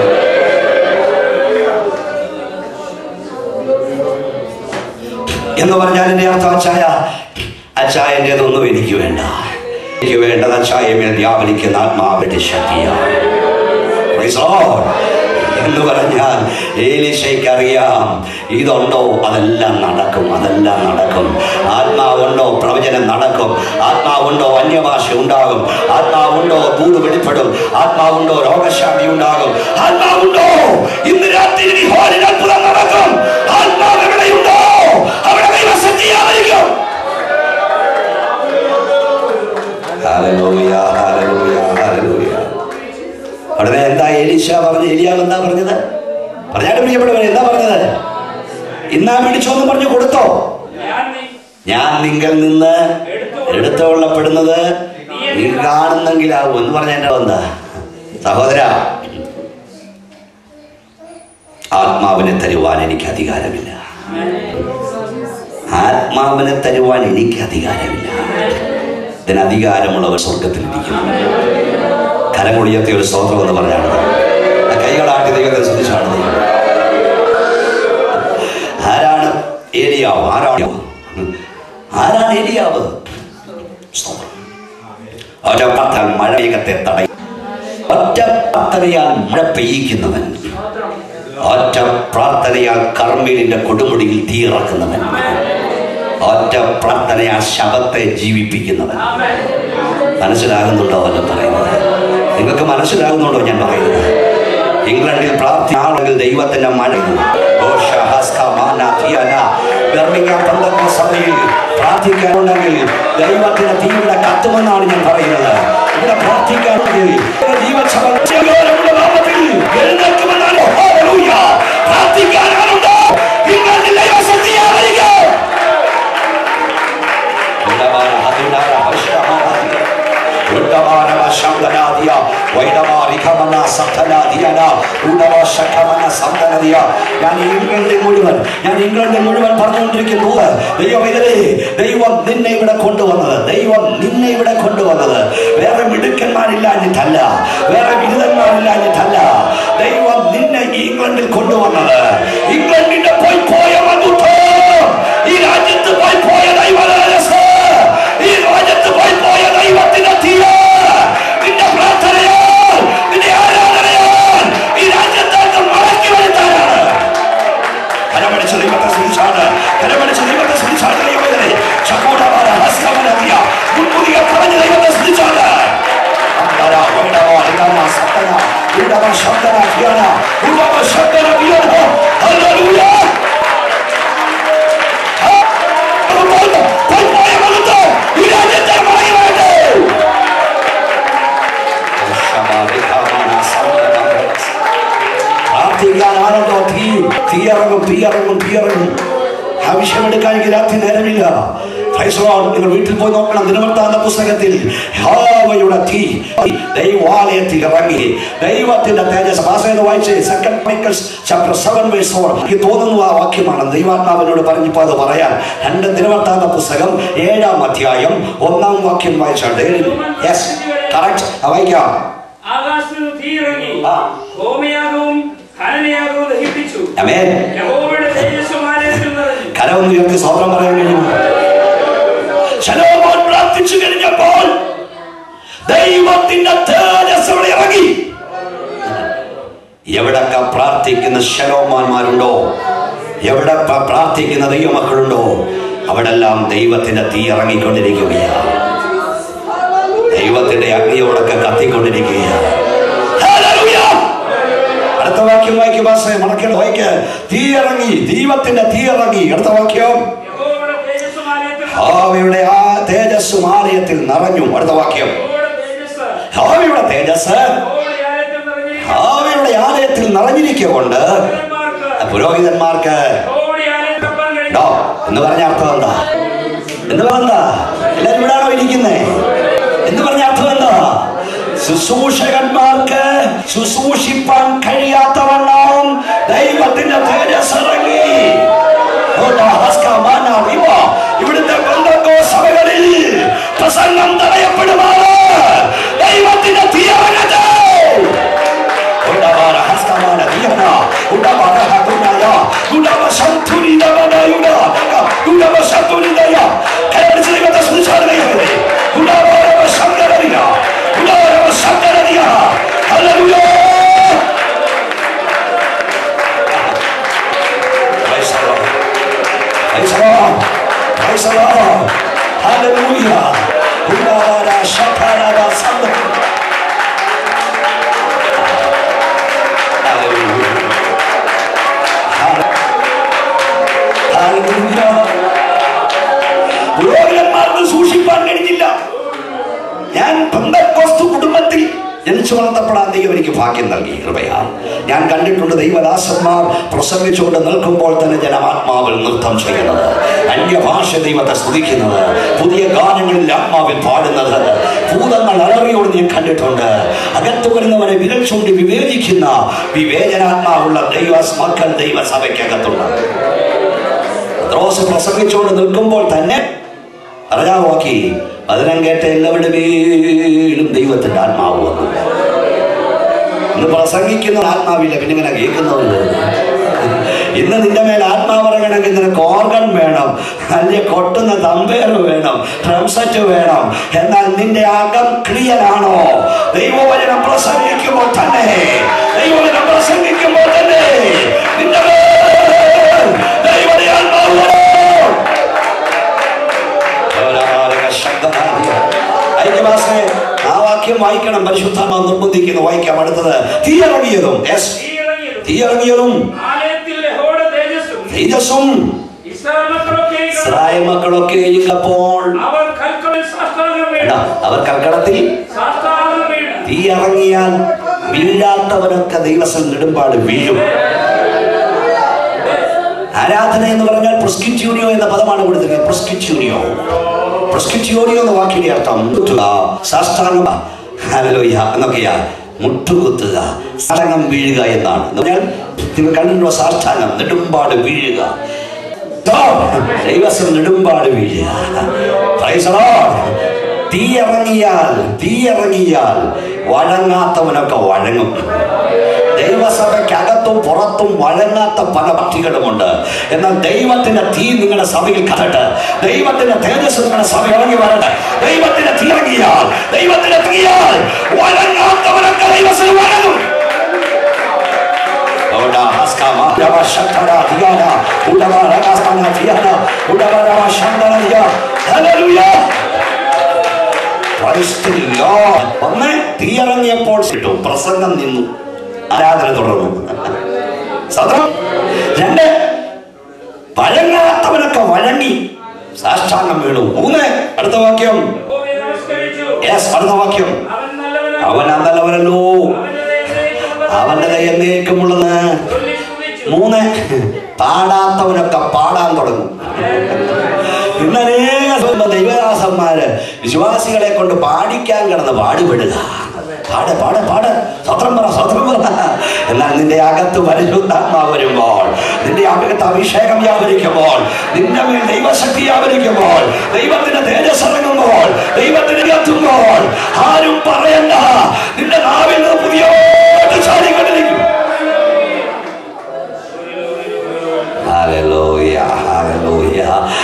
എന്ന് പറഞ്ഞാൽ എന്റെ അർത്ഥം അച്ചായ അച്ചായൻ്റെതൊന്നും എനിക്ക് വേണ്ട എനിക്ക് വേണ്ടത് അച്ചായമേൽ വ്യാപരിക്കുന്ന ആത്മാവിന്റെ ശക്തിയാണ് Praise the Lord. എന്ന് പറഞ്ഞാൽ ഏലിശയ്ക്ക് അറിയാം ഇതുണ്ടോ അതെല്ലാം നടക്കും അതെല്ലാം നടക്കും ആത്മാവുണ്ടോ പ്രവചനം നടക്കും ആത്മാവുണ്ടോ അന്യഭാഷ ഉണ്ടാകും ആത്മാവുണ്ടോ ദൂത് വെളിപ്പെടും ആത്മാവുണ്ടോ രോഗശാന്തി ഉണ്ടാകും ആത്മാവുണ്ടോ ഇന്ന് രാത്രി ഈ ഹോളിൽ അത്ഭുതം നടക്കും ആത്മാവ് എവിടെയുണ്ടോ അവിടെ ദൈവശക്തിയായിരിക്കും Hallelujah, hallelujah, hallelujah. ഉടനെ എന്താ എലീശ പറഞ്ഞു എലിയാവ് എന്താ പറഞ്ഞത് പറഞ്ഞാട്ട് പ്രിയപ്പെട്ടവരെ എന്താ പറഞ്ഞത് ഇന്നാ പിടിച്ചോന്ന് പറഞ്ഞു കൊടുത്തോ ഞാൻ നി- ഞാൻ നിങ്ങൾ നിന്ന് എടുത്തുകൊള്ളപ്പെടുന്നത് നീ കാണുന്നെങ്കിലാവും എന്ന് പറഞ്ഞ എന്റെ എന്താ സഹോദര ആത്മാവിനെ തരുവാൻ എനിക്ക് അധികാരമില്ല ആത്മാവിനെ തരുവാൻ എനിക്ക് അധികാരമില്ല ഇതിന് അധികാരമുള്ളവർ സ്വർഗത്തിലിരിക്കുന്നു കരമുളിയത്തെ ഒരു സ്തോത്രം എന്ന് പറഞ്ഞാണ് ആ കൈകളാട്ടി ദൈവത്തെ ശ്രദ്ധിച്ചാണ് ദൈവം. ആരാണ് ഏലിയാവ് ആരാണ് ആരാണ് ഏലിയാവ് സ്തോത്രം. ഒറ്റ പത്താൽ മഴയകത്തെ തടയും ഒറ്റ പ്രാർത്ഥനയാൽ മഴ പെയ്യിക്കുന്നവൻ ഒറ്റ പ്രാർത്ഥനയാൽ കർമ്മീലിന്റെ കൊടുമുടിയിൽ തീയിറക്കുന്നവൻ ഒറ്റ പ്രാർത്ഥനയാൽ ശവത്തെ ജീവിപ്പിക്കുന്നവൻ മനസ്സിലാകുന്നുണ്ടോ എന്ന് പറയുന്നത് നിങ്ങൾക്ക് മനസ്സിലാകുന്നുണ്ടോ ഞാൻ പറയുന്നത് ഇംഗ്ലണ്ടിൽ പ്രാർത്ഥന ആണെങ്കിൽ ദൈവത്തിന്റെ മഴ ഓ ഷഹസ്ക മാന തിയന. ബെർമിംഗാം പന്തക്ക സഭയിൽ പ്രാർത്ഥിക്കാനുണ്ടെങ്കിൽ ദൈവത്തിന്റെ തീ ഇവിടെ കത്തുമെന്നാണ് ഞാൻ പറയുന്നത് ഇവിടെ പ്രാർത്ഥിക്കാനുണ്ടെങ്കിൽ ജീവസഭ ജയകരമുള്ള നാമത്തിൽ എഴുന്നേൽക്കുമെന്നാണ് ഹല്ലേലൂയ. പ്രാർത്ഥിക്കാനാണുണ്ടോ ഇംഗ്ലണ്ടിൽ ദൈവശക്തിയായിരിക്കും ഉണ്ടവാന ഹതുനാര ഹർഷമാനാദിയ. ഉണ്ടവാന വശംഗനാദിയ. വൈഡവാരികമന സപ്തനാദിയന. ഉണ്ടവ ശഖമന സപ്തനദിയ. ഞാൻ ഇംഗ്ലണ്ടിൽ മുഴുവൻ ഞാൻ ഇംഗ്ലണ്ടിൽ മുഴുവൻ പറഞ്ഞുകൊണ്ടിരിക്കുന്നു ദൈവം ഇതിലേ ദൈവം നിന്നെ ഇവിടെ കൊണ്ടുവന്നത് ദൈവം നിന്നെ ഇവിടെ കൊണ്ടുവന്നത് വേറെ മിടുക്കന്മാരില്ലാഞ്ഞിട്ടല്ല വേറെ ബിരുദന്മാരില്ലാഞ്ഞിട്ടല്ല ദൈവം നിന്നെ ഈ ഇംഗ്ലണ്ടിൽ കൊണ്ടുവന്നത് ഇംഗ്ലണ്ടിന്റെ പോയി പോയ മധുത്വം ഈ രാജ്യത്ത് പോയി പോയ ദൈവരാജസ് ഈ രാജ്യത്ത് പോയി പോയ ദൈവത്തിന്റെ തീര നിന്റെ പ്രാർത്ഥനയാൽ നിന്റെ ആരാധനയാൽ ഈ രാജ്യത്തേക്ക് മടക്കി വരുത്താനാണ് കരമടിച്ച ദൈവത്തെ സ്തുതിച്ചാണ് കരമടിച്ച ദൈവത്തെ സ്തുതിച്ചാണ് ദൈവത്തിനെ ചക്കോടവാന ഹസ്തവനതിയ മുൻകുതിയെ പറഞ്ഞ ദൈവത്തെ സ്തുതിച്ചാണ് അന്തര വൈഡവ ഹിതന സത്തന ഉടവ ശബ്ദന ധ്യാന ഉടവ ശബ്ദന വിയോന ഹല്ലേലൂയ പ്രാർത്ഥിക്കാനാണല്ലോ തീ തീയിറങ്ങും തീയിറങ്ങും തീയിറങ്ങും ആവശ്യമെടുക്കാൻ എനിക്ക് രാത്രി നേരമില്ല Praise the Lord. നിങ്ങൾ വീട്ടിൽ പോയി നോക്കണം ദിനവൃത്താന്ത പുസ്തകത്തിൽ യഹോവയുടെ തീ ദൈവാലയത്തിൽ ഇറങ്ങി ദൈവത്തിന്റെ തേജസ് ഭാഷ വായിച്ച് സെക്കൻഡ് മൈക്കൽസ് ചാപ്റ്റർ സെവൻ വേഴ്സ് ഫോർ എനിക്ക് തോന്നുന്നു ആ വാക്യമാണ് ദൈവാത്മാവിനോട് പറഞ്ഞപ്പോ അത് പറയാൻ രണ്ട് ദിനവൃത്താന്ത പുസ്തകം ഏഴാം അധ്യായം ഒന്നാം വാക്യം വായിച്ചാണ് യെസ് കറക്റ്റ് വായിക്കാം ആകാശത്തിൽ നിന്ന് തീയിറങ്ങി ആ. ഹോമയാഗവും ഹനനയാഗവും ദഹിപ്പിച്ചു അമേൻ യഹോവയുടെ തേജസ്സും ആലയത്തിൽ നിറഞ്ഞു കരമൊന്ന് ഉയർത്തി സ്വതന്ത്രം പറയാൻ കഴിയുമോ ശലോമോൻ പ്രാർത്ഥിച്ചു കഴിഞ്ഞപ്പോൾ ദൈവത്തിന്റെ തേജസ് ഇവിടെ ഇറങ്ങി എവിടൊക്കെ പ്രാർത്ഥിക്കുന്ന ശലോമാന്മാരുണ്ടോ എവിടെ പ്ര- പ്രാർത്ഥിക്കുന്ന ദൈവമക്കളുണ്ടോ അവിടെല്ലാം ദൈവത്തിന്റെ തീ ഇറങ്ങിക്കൊണ്ടിരിക്കുകയാണ് ദൈവത്തിന്റെ അഗ്നിയോടൊക്കെ കത്തിക്കൊണ്ടിരിക്കുകയാണ് Hallelujah! അടുത്ത വാക്യം വായിക്കും പാസ്റ്റേ മടക്കേണ്ട വായിക്ക് തീ ഇറങ്ങി ദൈവത്തിന്റെ തീ ഇറങ്ങി അടുത്ത വാക്യം യഹോവയുടെ തേജസ്സും ആലയത്തിൽ ഹാവിയുടെ ആ തേജസ്സും ആലയത്തിൽ നിറഞ്ഞു അടുത്ത വാക്യം യഹോവയുടെ തേജസ് ഹാവിയുടെ തേജസ് യഹോവയുടെ ആലയത്തിൽ നിറഞ്ഞിരിക്കുന്നു ഹാവിയുടെ ആലയത്തിൽ നിറഞ്ഞിരിക്കൊണ്ട് പുരോഹിതന്മാർക്ക് പുരോഹിതന്മാർക്ക് യഹോവയുടെ ആലയത്തിൽ വെപ്പാൻ കഴിയും ഡോ എന്ന് പറഞ്ഞ അർത്ഥം എന്താ എന്ന് പറഞ്ഞ എല്ലാരും ഇവിടാണോ ഇരിക്കുന്നേ എന്ന് പറഞ്ഞ അർത്ഥം എന്താ ശുശ്രൂഷകന്മാർക്ക് ശുശ്രൂഷിപ്പാൻ കഴിയാത്തവണ്ണം ദൈവത്തിന്റെ തേജസ് ഇറങ്ങി ഓ, ഡാസ്ക, മാന, വിവ. ഇവിടുത്തെ ബന്ധക്കോ സഭകളിൽ പ്രസംഗം തടയപ്പെടുമാണ് ദൈവത്തിന്റെ തീയറങ്ങട്ടെ Udabara haskamana diana, udabara hatunaya, udaba santuri dabana yuda, udaba santuri daya. കൈപിടിച്ച് ദൈവത്തെ സ്തുതിച്ചാണ് ദൈവമേ. udabara ശങ്കരനിയ, udabara ശങ്കരനിയ. Hallelujah. Praise the Lord. Praise the Lord. Praise the Lord. Hallelujah. udabara shakaraba sandara. പുരോഹിതന്മാർക്ക് സൂക്ഷിപ്പാൻ കഴിഞ്ഞില്ല ഞാൻ പെന്തക്കോസ്തു കുടുംബത്തിൽ ജനിച്ചു വളർത്തപ്പെടാൻ ദൈവം എനിക്ക് ഭാഗ്യം നൽകി കൃപയാ ഞാൻ കണ്ടിട്ടുണ്ട് ദൈവദാസന്മാർ പ്രസംഗിച്ചുകൊണ്ട് നിൽക്കുമ്പോൾ തന്നെ ജനമാത്മാവിൽ നൃത്തം ചെയ്യുന്നത് അന്യഭാഷ ദൈവത്തെ സ്തുതിക്കുന്നത് പുതിയ ഗാനങ്ങളിൽ ആത്മാവിൽ പാടുന്നത് ഭൂതങ്ങൾ അലറിയോട് ഞാൻ കണ്ടിട്ടുണ്ട് അകത്തു വരുന്നവനെ വിരൽ ചൂണ്ടി വിവേചിക്കുന്ന വിവേചനാത്മാവുള്ള ദൈവ മക്കൾ ദൈവസഭയ്ക്കകത്തുണ്ട് പത്രോസ് പ്രസംഗിച്ചുകൊണ്ട് നിൽക്കുമ്പോൾ തന്നെ അറിയാവാക്കി അതിനം കേട്ട എല്ലാവരുടെ മേലും ദൈവത്തിന്റെ ആത്മാവ് വന്നു ഇന്ന് പ്രസംഗിക്കുന്ന ആത്മാവില്ല പിന്നെ ഇങ്ങനെ കേൾക്കുന്നവര് ഇന്ന് നിന്റെ മേൽ ആത്മാവ് ഇറങ്ങണമെങ്കിൽ നിനക്ക് ഓർഗൻ വേണം അല്ലെ കൊട്ടുന്ന തമ്പേർ വേണം ഡ്രം സെറ്റ് വേണം എന്നാൽ നിന്റെ അകം ക്ലിയറാണോ ദൈവവചനം പ്രസംഗിക്കുമ്പോൾ തന്നെ ദൈവവചനം പ്രസംഗിക്കുമ്പോൾ തന്നെ നിന്റെ മേൽ ദൈവയുടെ ആത്മാവ് വരും. ധവലാകാരക ശബ്ദനാദിയ. ഐക്യവാസേ, ആ വാക്യം വായിക്കണം പരിശുദ്ധാത്മാ നിർബന്ധിക്കുന്നു വായിക്കാം അടുത്തത് തീയിറങ്ങിയതും yes, തീയിറങ്ങിയതും തീയിറങ്ങിയതും ആലയത്തിൽ യഹോവയുടെ തേജസ്സും തേജസ്സും ഇസ്രായേൽ മക്കളൊക്കെ കണ്ടു. ഇസ്രായേൽ മക്കളൊക്കെ ഇരിക്കപ്പോൾ അവർ കൽക്കളിൽ സാഷ്ടാംഗം എടാ, വീണു അവർ കർക്കടത്തിൽ സാഷ്ടാംഗം വീണു തീ ഇറങ്ങിയാൽ വീഴാത്തവരൊക്കെ ദൈവസം നെടുമ്പാട് വീഴും ആരാധന എന്ന് പറഞ്ഞാൽ പ്രൊസ്കിറ്റ്യൂണിയോ എന്ന പദമാണ് കൊടുത്തിരിക്കുന്നത് പ്രൊസ്കിറ്റ്യൂണിയോ പ്രൊസ്കിറ്റ്യൂണിയോ എന്ന വാക്കിന്റെ അർത്ഥം മുട്ടുക സാഷ്ടാംഗം ഹല്ലേലൂയ എന്നൊക്കെയാ മുട്ടുകുത്തുക സാഷ്ടാംഗം വീഴുക എന്നാണ് എന്ന് പറഞ്ഞാൽ നിങ്ങൾ കണ്ടിട്ടുണ്ടോ സാഷ്ടാംഗം നെടുമ്പാട് വീഴുക ദൈവസം നെടുമ്പാട് വീഴുക Praise the Lord. തീ ഇറങ്ങിയാൽ തീ ഇറങ്ങിയാൽ വഴങ്ങാത്തവനൊക്കെ വഴങ്ങും ദൈവസഭയ്ക്കകത്തും പുറത്തും വഴങ്ങാത്ത പല ഭക്തികളുമുണ്ട് എന്നാൽ ദൈവത്തിന്റെ തീ നിങ്ങളുടെ സഭയിൽ കടട്ടെ ദൈവത്തിന്റെ തേജസ് നിങ്ങളുടെ സഭ ഇറങ്ങി വരട്ടെ ദൈവത്തിന്റെ തീ ഇറങ്ങിയാൽ ദൈവത്തിന്റെ തീയാൽ വഴങ്ങാത്തവനൊക്കെ ദൈവത്തിന് വഴങ്ങും Oda haskama dava shakara diana udava ragasana diana udava rava shandana dia hallelujah Praise the Lord. ഒന്ന് തീയിറങ്ങിയപ്പോൾ കിട്ടു പ്രസംഗം നിന്നു ആരാധന തുടർന്നു സത്രം രണ്ട് വഴങ്ങാത്തവനൊക്കെ വഴങ്ങി സാഷ്ടാംഗം വീണു മൂന്ന് അടുത്ത വാക്യം യഹോവയെ നമസ്കരിച്ചു യെസ് അടുത്ത വാക്യം അവൻ നല്ലവനാണ് അവൻ നല്ലവനല്ലോ അവന്റെ ദയ എന്നേക്കുമുള്ളത്. അവന്റെ ദയ എന്നേക്കുമുള്ളത് ചൊല്ലി സ്തുതിച്ചു. മൂന്ന് പാടാത്തവനൊക്കെ പാടാൻ തുടങ്ങും ഇന്നനേക ദൈവദാസന്മാര് വിശ്വാസികളെ കൊണ്ട് പാടിക്കാൻ കിടന്ന് പാടുപെടുക പാട് പാട് പാട് സ്വത്രം പറ സ്വത്രം പറ എന്നാൽ നിന്റെ അകത്ത് പരിശുദ്ധാത്മാവ് വരുമ്പോൾ നിന്റെ അകത്ത് അഭിഷേകം വ്യാപരിക്കുമ്പോൾ നിന്റെ മേൽ ദൈവശക്തി വ്യാപരിക്കുമ്പോൾ ദൈവത്തിന്റെ തേജസ് ഇറങ്ങുമ്പോൾ ദൈവത്തിന് എത്തുമ്പോൾ ആരും പറയണ്ട നിന്റെ നാവിൽ നിന്ന് പുതിയ ചാടിക്കൊണ്ടിരിക്കും ഹല്ലേലൂയ, ഹല്ലേലൂയ,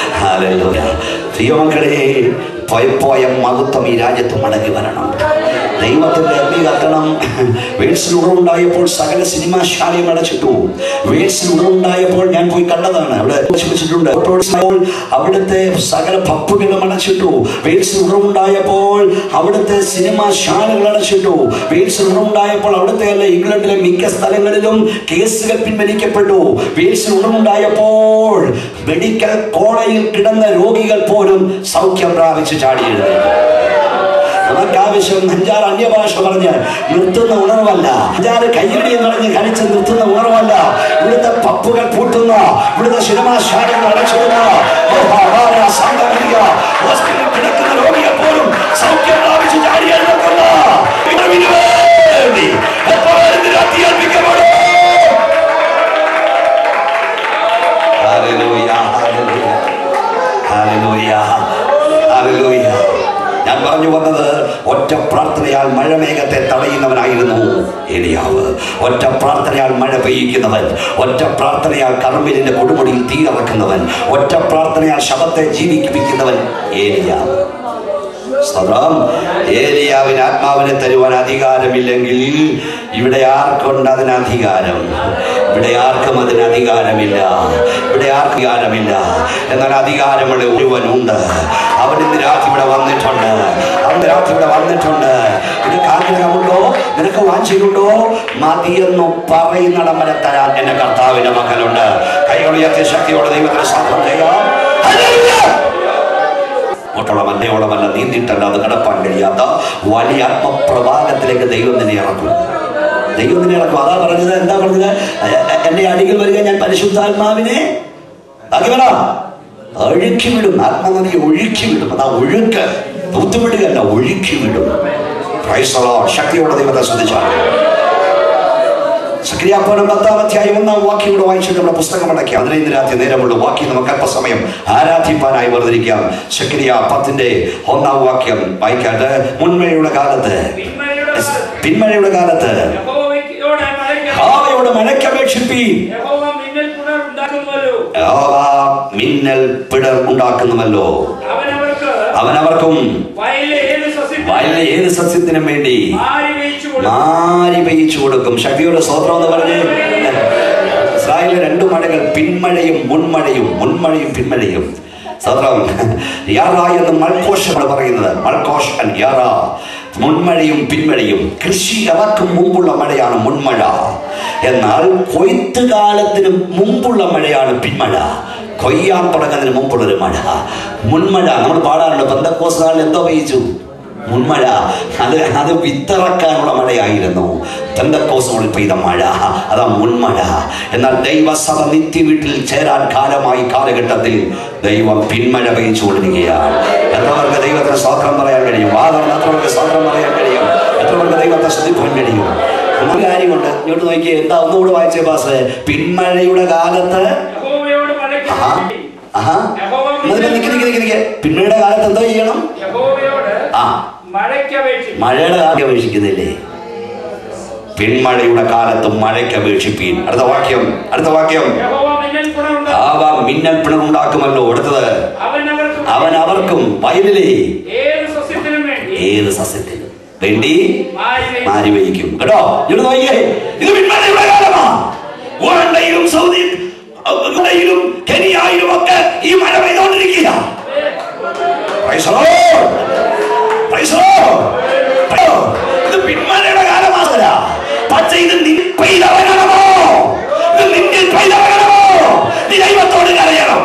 ഹല്ലേലൂയ. ദൈവമക്കളെ പോയ പോയ മഹത്വം ഈ രാജ്യത്ത് മടങ്ങി വരണം ദൈവത്തിന്റെ അഗ്നി കത്തണം വേഴ്സിൽ ഉറവുണ്ടായപ്പോൾ സകല സിനിമാശാലയും അടച്ചിട്ടു വേഴ്സിൽ ഉറവുണ്ടായപ്പോൾ ഞാൻ പോയി കണ്ടതാണ് അവിടെ വെച്ചിട്ടുണ്ട് അപ്പോൾ അവിടുത്തെ സകല പപ്പുകളും അടച്ചിട്ടു വേഴ്സിൽ ഉറവുണ്ടായപ്പോൾ അവിടുത്തെ സിനിമാശാലകൾ അടച്ചിട്ടു വേഴ്സിൽ ഉറവുണ്ടായപ്പോൾ അവിടുത്തെ അല്ല ഇംഗ്ലണ്ടിലെ മിക്ക സ്ഥലങ്ങളിലും കേസുകൾ പിൻവലിക്കപ്പെട്ടു വേഴ്സിൽ ഉറവുണ്ടായപ്പോൾ മെഡിക്കൽ കോളേജിൽ കിടന്ന രോഗികൾ പോലും സൗഖ്യം പ്രാപിച്ച് ചാടിയെഴുന്നേറ്റു നമുക്ക് ആവശ്യം അഞ്ചാറ് അന്യഭാഷ പറഞ്ഞ് നിർത്തുന്ന ഉണർവല്ല അഞ്ചാറ് കയ്യടി എന്ന് പറഞ്ഞ് കളിച്ച് നിർത്തുന്ന ഉണർവല്ല ഇവിടുത്തെ പപ്പുകൾ പൂട്ടുന്ന ഇവിടുത്തെ സിനിമാശാലകൾ അടച്ചിടുന്ന മഹാഭാര സാങ്കേതിക ഹോസ്പിറ്റലിൽ കിടക്കുന്ന രോഗിയെ പോലും സൗഖ്യം പ്രാപിച്ച് ചാടി എഴുന്നേൽക്കുന്ന ഉണർവിന് വേണ്ടി എപ്പോഴും രാത്രി ഏൽപ്പിക്കപ്പെടും Hallelujah, hallelujah, hallelujah, hallelujah. ഞാൻ പറഞ്ഞു വന്നത് ഒറ്റ പ്രാർത്ഥനയാൽ മഴമേഘത്തെ തടയുന്നവനായിരുന്നു ഏലിയാവ് ഒറ്റ പ്രാർത്ഥനയാൽ മഴ പെയ്യിക്കുന്നവൻ ഒറ്റ പ്രാർത്ഥനയാൽ കർമ്മിലിന്റെ കൊടുമുടിയിൽ തീയിറക്കുന്നവൻ ഒറ്റ പ്രാർത്ഥനയാൽ ശബത്തെ ജീവിപ്പിക്കുന്നവൻ ഏലിയാവ് സ്തോത്രം ഏലിയാവിന് ആത്മാവിനെ തരുവാൻ അധികാരമില്ലെങ്കിൽ ഇവിടെ ആർക്കുണ്ട് അതിന് അധികാരം ഇവിടെ ആർക്കും അതിന് അധികാരമില്ല ഇവിടെ ആർക്കും അധികാരമില്ല എന്നാൽ അധികാരമുള്ള ഒരുവനുണ്ട് അവൻ ഇന്ന് രാത്രി ഇവിടെ വന്നിട്ടുണ്ട് അവൻ രാത്രി ഇവിടെ വന്നിട്ടുണ്ട് നിനക്ക് ആഗ്രഹമുണ്ടോ നിനക്ക് വാഞ്ചയുണ്ടോ മതിയെന്നു പറയുന്നിടം വരെ തരാൻ എന്റെ കർത്താവിന്റെ മക്കളുണ്ട് കൈകളുയർത്തിയ ശക്തിയോടെ ദൈവത്തിന് സാധനം ചെയ്യാം Hallelujah! ഒട്ടോളം അന്നയോളമല്ല നീന്തിട്ടല്ല അത് കടപ്പാൻ കഴിയാത്ത വലിയ ആത്മപ്രവാഹത്തിലേക്ക് ദൈവം നിന്നെ ഇറക്കും ദൈവം നിന്നെ ഇറക്കും അതാ പറഞ്ഞത് എന്താ പറഞ്ഞത് എ- എ- എന്റെ അടികൾ വരിക ഞാൻ പരിശുദ്ധാത്മാവിനെ ബാക്കി പറ ഒഴുക്കി വിടും ആത്മനദിയെ ഒഴുക്കി വിടും അതാ ഒഴുക്ക് തൂത്തുവിടുകയല്ല ഒഴുക്കി വിടും Praise the Lord. ശക്തിയോടെ ദൈവത്തെ ശ്രദ്ധിച്ചാൽ സക്രിയാപ്പോനം പത്താം അധ്യായം ഒന്നാം വാക്യം ഇവിടെ വായിച്ചു നമ്മുടെ പുസ്തകം അടക്കി അതിനെ ഇന്ന് രാത്രി നേരമുള്ളൂ വാക്യം നമുക്ക് അല്പസമയം ആരാധിപ്പാനായി വേർതിരിക്കാം സക്രിയ പത്തിന്റെ ഒന്നാം വാക്യം വായിക്കാട്ട് മുൻമഴയുടെ കാലത്ത് പിന്മഴയുടെ കാലത്ത് പിന്മഴയുടെ കാലത്ത് യഹോവയോട് മഴയ്ക്ക് ഹാവയോട് മഴയ്ക്കപേക്ഷിപ്പീൻ യഹോവ മിന്നൽ പുനർ ഉണ്ടാക്കുന്നുവല്ലോ യഹോവ മിന്നൽ പിടർ ഉണ്ടാക്കുന്നുവല്ലോ അവനവർക്ക് അവനവർക്കും വയലിലെ ഏത് സസ്യത്തിനും വയലിലെ ഏത് സസ്യത്തിനും വേണ്ടി മാറി വെയിച്ചു കൊടുക്കും മാരി പെയ്ച്ചു കൊടുക്കും ശക്തിയുടെ സ്വത്രം എന്ന് പറഞ്ഞ് ഇസ്രായേലിലെ രണ്ടു മഴകൾ പിന്മഴയും മുൻമഴയും മുൻമഴയും പിന്മഴയും സ്വത്രം യാറ എന്ന് മൾക്കോഷ് നമ്മൾ പറയുന്നത് മൾക്കോഷ് ആൻഡ് യാറ മുൻമഴയും പിന്മഴയും കൃഷി ഇറക്കും മുമ്പുള്ള മഴയാണ് മുൻമഴ എന്നാൽ കൊയ്ത്ത് കാലത്തിന് മുമ്പുള്ള മഴയാണ് പിന്മഴ കൊയ്യാൻ തുടങ്ങുന്നതിന് മുമ്പുള്ളൊരു മഴ മുൻമഴ നമ്മൾ പാടാറുണ്ട് ബന്ധക്കോസ് നാളിൽ എന്തോ പെയ്ച്ചു മുൻമഴ അത് അത് വിത്തിറക്കാനുള്ള മഴയായിരുന്നു പെന്തക്കോസുകളിൽ പെയ്ത മഴ അതാ മുൻമഴ എന്നാൽ ദൈവസഭ നിത്യ വീട്ടിൽ ചേരാൻ കാലമായി കാലഘട്ടത്തിൽ ദൈവം പിന്മഴ പെയ്ച്ചു കൊണ്ടിരിക്കുകയാണ് എത്രവർക്ക് ദൈവത്തിന് സ്വാത്രം പറയാൻ കഴിയും വാദം എത്രവർക്ക് സ്വാത്രം പറയാൻ കഴിയും എത്രവർക്ക് ദൈവത്തെ ശ്രദ്ധിക്കാൻ കഴിയും ഒരു കാര്യമുണ്ട് ഇങ്ങോട്ട് നോക്കിയേ എന്താ ഒന്നുകൂടെ വായിച്ചേ പാസ് പിന്മഴയുടെ കാലത്ത് യഹോവയോട് മഴയ്ക്ക് ആഹാ ആഹാ നിക്ക് നിക്ക് നിക്ക് നിക്ക് നിക്ക്. പിന്മഴയുടെ കാലത്ത് എന്തോ ചെയ്യണം യഹോവയോട് ആ മഴയ്ക്ക് അപേക്ഷിക്കും മഴയുടെ കാലം അപേക്ഷിക്കുന്നില്ലേ പിന്മഴയുടെ കാലത്ത് മഴയ്ക്ക് അപേക്ഷിപ്പീൻ അടുത്ത വാക്യം അടുത്ത വാക്യം യഹോവ മിന്നൽ പുനർ ഉണ്ടാക്കും ആവ മിന്നൽ പിണറുണ്ടാക്കുമല്ലോ അടുത്തത് അവനവർക്ക് അവൻ അവർക്കും വയലിലെ ഏത് സസ്യത്തിനും വേണ്ടി ഏത് സസ്യത്തിനും വേണ്ടി മാറി വെയിച്ചു മാരി വഹിക്കും കേട്ടോ ഇവിടെ നോക്കിയേ ഇത് പിന്മഴയുടെ കാലമാ ഉഗണ്ടയിലും സൗദി ഉഗണ്ടയിലും കെനിയായിലും ഒക്കെ ഈ മഴ പെയ്തുകൊണ്ടിരിക്കുക Praise the Lord. Praise the Lord. ഇത് പിന്മഴയുടെ കാലമാസല പക്ഷെ ഇത് നിൻ പെയ്തവരണമോ ഇത് നിന്നിൽ പെയ്തവരണമോ നീ ദൈവത്തോട് കരയണം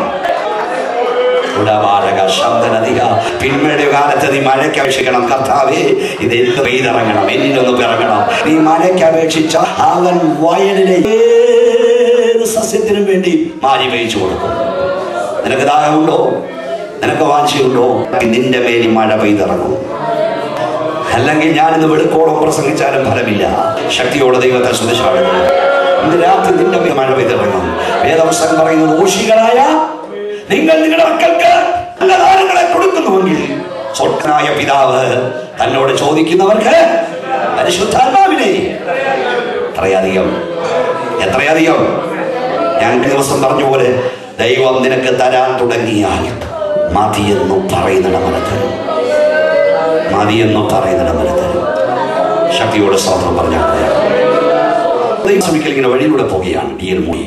ഉടവാടക ശബ്ദനദിക പിന്മഴയുടെ കാലത്ത് നീ മഴയ്ക്ക് അപേക്ഷിക്കണം കർത്താവേ ഇതെല്ലാം പെയ്തിറങ്ങണം എന്നിലൊന്ന് പിറങ്ങണം നീ മഴയ്ക്ക് അപേക്ഷിച്ച അവൻ വയലിലെ ഏത് സസ്യത്തിനും വേണ്ടി മാരി പെയ്ച്ചു കൊടുക്കും നിനക്ക് ദാഹമുണ്ടോ നിനക്ക് വാഞ്ചയുണ്ടോ നിന്റെ മേലി മഴ പെയ്തിറങ്ങും അല്ലെങ്കിൽ ഞാനിന്ന് വെളുക്കോളം പ്രസംഗിച്ചാലും ഫലമില്ല ശക്തിയോടെ ദൈവത്തെ ശ്രദ്ധിച്ചാടുന്നു ഇന്ന് രാത്രി നിന്റെ മേൽ മഴ പെയ്തിറങ്ങും വേദവസ്തം പറയുന്നത് ദോഷികളായ നിങ്ങൾ നിങ്ങളുടെ മക്കൾക്ക് നല്ല ദാനങ്ങളെ കൊടുക്കുന്നുവെങ്കിൽ സ്വട്ടനായ പിതാവ് തന്നോട് ചോദിക്കുന്നവർക്ക് പരിശുദ്ധാത്മാവിനെ എത്രയധികം എത്രയധികം ഞാൻ കഴിഞ്ഞ ദിവസം പറഞ്ഞ പോലെ ദൈവം നിനക്ക് തരാൻ തുടങ്ങിയാൽ മതിയെന്നു പറയുന്നിടം വരെ തരും മതിയെന്നു പറയുന്നിടം വരെ തരും ശക്തിയോടെ സ്തോത്രം പറഞ്ഞാൽ ശ്രമിക്കൽ ഇങ്ങനെ വഴിയിലൂടെ പോവുകയാണ് D L Moody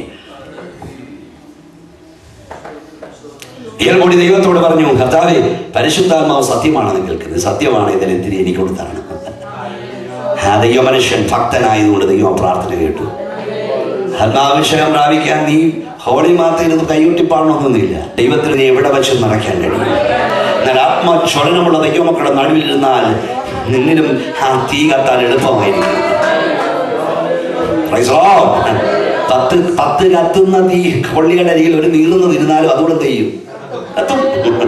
D L Moody ദൈവത്തോട് പറഞ്ഞു കർത്താവെ പരിശുദ്ധാത്മാവ് സത്യമാണെന്ന് കേൾക്കുന്നത് സത്യമാണ് ഇതിന് എന്തിന് എനിക്ക് കൊടുത്താണ് ആ ദൈവ മനുഷ്യൻ ഭക്തനായതുകൊണ്ട് ദൈവം പ്രാർത്ഥന കേട്ടു ആത്മാഭിഷേകം പ്രാപിക്കാൻ നീ ഹോളി മാത്രം കൈയൊട്ടിപ്പാടണമെന്നൊന്നുമില്ല ദൈവത്തിന് നീ എവിടെ വെച്ച് നടക്കാൻ കഴിയും എന്നാൽ ആത്മജ്വലനമുള്ള ദൈവമക്കളുടെ നടുവിലിരുന്നാൽ നിന്നിലും ആ തീ കത്താൻ എളുപ്പമായിരിക്കും Praise the Lord. പത്ത് പത്ത് കത്തുന്ന തീ കൊള്ളിയുടെ അരിയിൽ ഒരു നീളുന്നത് ഇരുന്നാലും അതുകൂടെ തെയ്യും കത്തും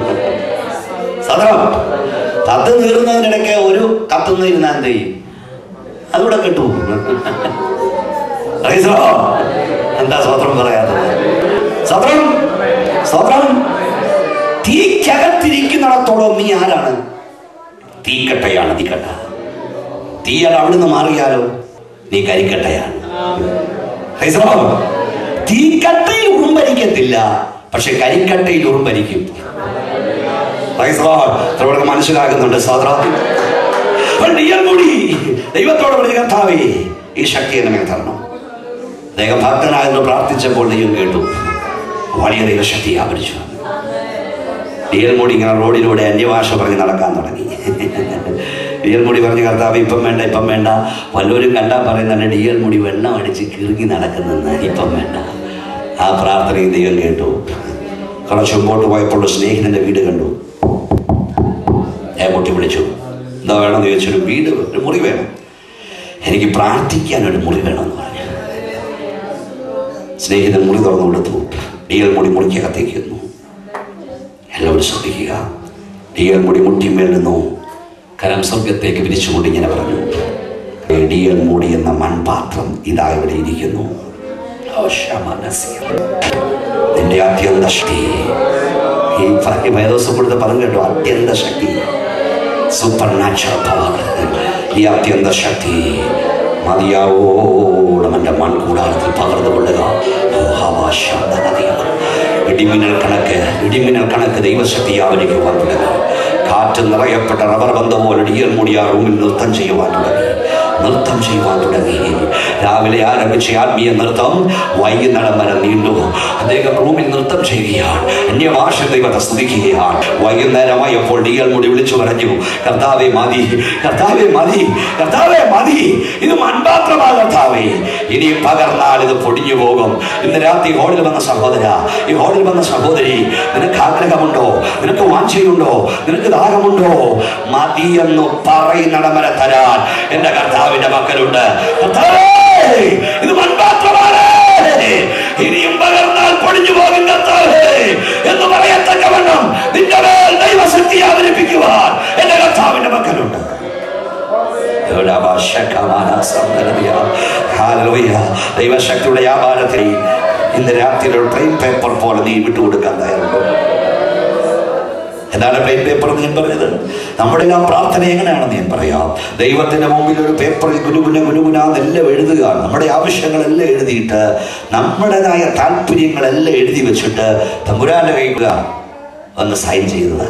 സദാ പത്ത് നീറുന്നതിനിടയ്ക്ക് ഒരു കത്തുന്ന ഇരുന്നാൽ തെയ്യും അതുകൂടെ കിട്ടും Praise the Lord. എന്താ സ്വത്രം പറയാത്തത് സ്വത്രം സ്വത്രം തീക്കകത്തിരിക്കുന്നിടത്തോളം നീ ആരാണ് തീക്കട്ടയാണ് തീക്കട്ട തീയാൽ അവിടുന്ന് മാറിയാലോ നീ കരിക്കട്ടയാണ് Praise the Lord. തീക്കട്ടയിൽ ഉറുമ്പരിക്കത്തില്ല പക്ഷെ കരിക്കട്ടയിൽ ഉറുമ്പരിക്കും Praise the Lord. ഇത്രവർക്ക് മനസ്സിലാകുന്നുണ്ട് സ്വാതന്ത്ര്യം അപ്പോൾ നീയാൽ കൂടി ദൈവത്തോട് പറഞ്ഞ കർത്താവേ ഈ ശക്തി എന്നെ തരണം അദ്ദേഹം ഭക്തനായെന്ന് പ്രാർത്ഥിച്ചപ്പോൾ ദൈവം കേട്ടു വലിയ ദൈവശക്തി ആവരിച്ചു ഡിയൽ മോടി ഇങ്ങനെ റോഡിലൂടെ അന്യഭാഷ പറഞ്ഞ് നടക്കാൻ തുടങ്ങി ഡിയൽ മുടി പറഞ്ഞ കർത്താവ് ഇപ്പം വേണ്ട ഇപ്പം വേണ്ട വല്ലവരും കണ്ടാൽ പറയുന്നുണ്ട് ഡിയൽ മുടി വെള്ളം അടിച്ച് കിറുങ്ങി നടക്കുന്നെന്ന് ഇപ്പം വേണ്ട ആ പ്രാർത്ഥനയും ദൈവം കേട്ടു കുറച്ച് മുമ്പോട്ട് പോയപ്പോൾ ഒരു സ്നേഹിതന്റെ വീട് കണ്ടു ഞാൻ പൊട്ടി വിളിച്ചു എന്താ വേണമെന്ന് ചോദിച്ചൊരു വീട് ഒരു മുറി വേണം എനിക്ക് പ്രാർത്ഥിക്കാൻ ഒരു മുറി വേണമെന്ന് പറഞ്ഞു സ്നേഹിതൻ മുറി തുറന്നു കൊടുത്തു ഡിയൽ മുടി മുറിക്കകത്തേക്ക് വന്നു എല്ലാവരും ശ്രദ്ധിക്കുക ഡിയൽ മുടി മുട്ടിമേൽ നിന്നു കരം സ്വർഗത്തേക്ക് വിരിച്ചുകൊണ്ട് ഇങ്ങനെ പറഞ്ഞു ഡിയൽ മൂടി എന്ന മൺപാത്രം ഇതാ ഇവിടെ ഇരിക്കുന്നു ഓ ശമനസ്യ. നിന്റെ അത്യന്ത ശക്തി ഈ പ- ഈ വേദോസം കൊടുത്ത പദം കേട്ടോ അത്യന്ത ശക്തി സൂപ്പർ നാച്ചുറൽ പവർ ഈ അത്യന്ത ശക്തി മതിയാവോളം എൻ്റെ മൺകൂടാരത്തിൽ പകർന്നു കൊള്ളുക ഓ, ഹവാശാന്തനദിയ. ഇടിമിന്നൽ കണക്ക് ഇടിമിന്നൽ കണക്ക് ദൈവശക്തി ആവരിക്കുവാൻ തുടങ്ങി കാറ്റ് നിറയപ്പെട്ട റബ്ബർ ബന്ധ പോലെ ഡിയൽ മുടി ആ റൂമിൽ നൃത്തം ചെയ്യുവാൻ തുടങ്ങി നൃത്തം ചെയ്യുവാൻ തുടങ്ങി രാവിലെ ആരംഭിച്ച ആത്മീയ നൃത്തം വൈകുന്നേരം വരെ നീണ്ടു അദ്ദേഹം റൂമിൽ നൃത്തം ചെയ്യുകയാണ് അന്യഭാഷ ദൈവത്തെ സ്തുതിക്കുകയാണ് വൈകുന്നേരമായപ്പോൾ ഡിയൽ മുടി വിളിച്ചു പറഞ്ഞു കർത്താവെ മതി കർത്താവെ മതി കർത്താവെ മതി ഇത് മൺപാത്രമാ കർത്താവേ ഇനി പകർന്നാൽ ഇത് പൊടിഞ്ഞു പോകും ഇന്ന് രാത്രി ഹോളിൽ വന്ന സഹോദര ഈ ഹോളിൽ വന്ന സഹോദരി നിനക്ക് ആഗ്രഹമുണ്ടോ നിനക്ക് വാഞ്ചയുണ്ടോ നിനക്ക് ദാഹമുണ്ടോ മതി എന്ന് പറയുന്നിടം വരെ തരാൻ എന്റെ കർത്താവിന്റെ മക്കളുണ്ട് കർത്താവേ, ഇത് മൺപാത്രമാണ് ഇനിയും പകർന്നാൽ പൊടിഞ്ഞു പോകും കർത്താവേ എന്ന് പറയത്തക്കവണ്ണം നിന്റെ മേൽ ദൈവശക്തി അവതരിപ്പിക്കുവാൻ എന്റെ കർത്താവിന്റെ മക്കളുണ്ട് ദൈവശക്തിയുടെ വ്യാപാരത്തിൽ ഇന്ന് രാത്രി ഒരു ട്രെയിൻ പേപ്പർ പോലെ നീ വിട്ടുകൊടുക്കാൻ തയ്യാറുണ്ടോ എന്താണ് ട്രെയിൻ പേപ്പർ എന്ന് ഞാൻ പറഞ്ഞത് നമ്മുടെ ആ പ്രാർത്ഥന എങ്ങനെയാണെന്ന് ഞാൻ പറയാം ദൈവത്തിന്റെ മുമ്പിൽ ഒരു പേപ്പറിൽ ഗുനുഗുന ഗുനുഗുനാന്നെല്ലാം എഴുതുക നമ്മുടെ ആവശ്യങ്ങളെല്ലാം എഴുതിയിട്ട് നമ്മുടേതായ താല്പര്യങ്ങളെല്ലാം എഴുതി വെച്ചിട്ട് തമ്പുരാന്റെ കൈക്കുക ഒന്ന് സൈൻ ചെയ്തത്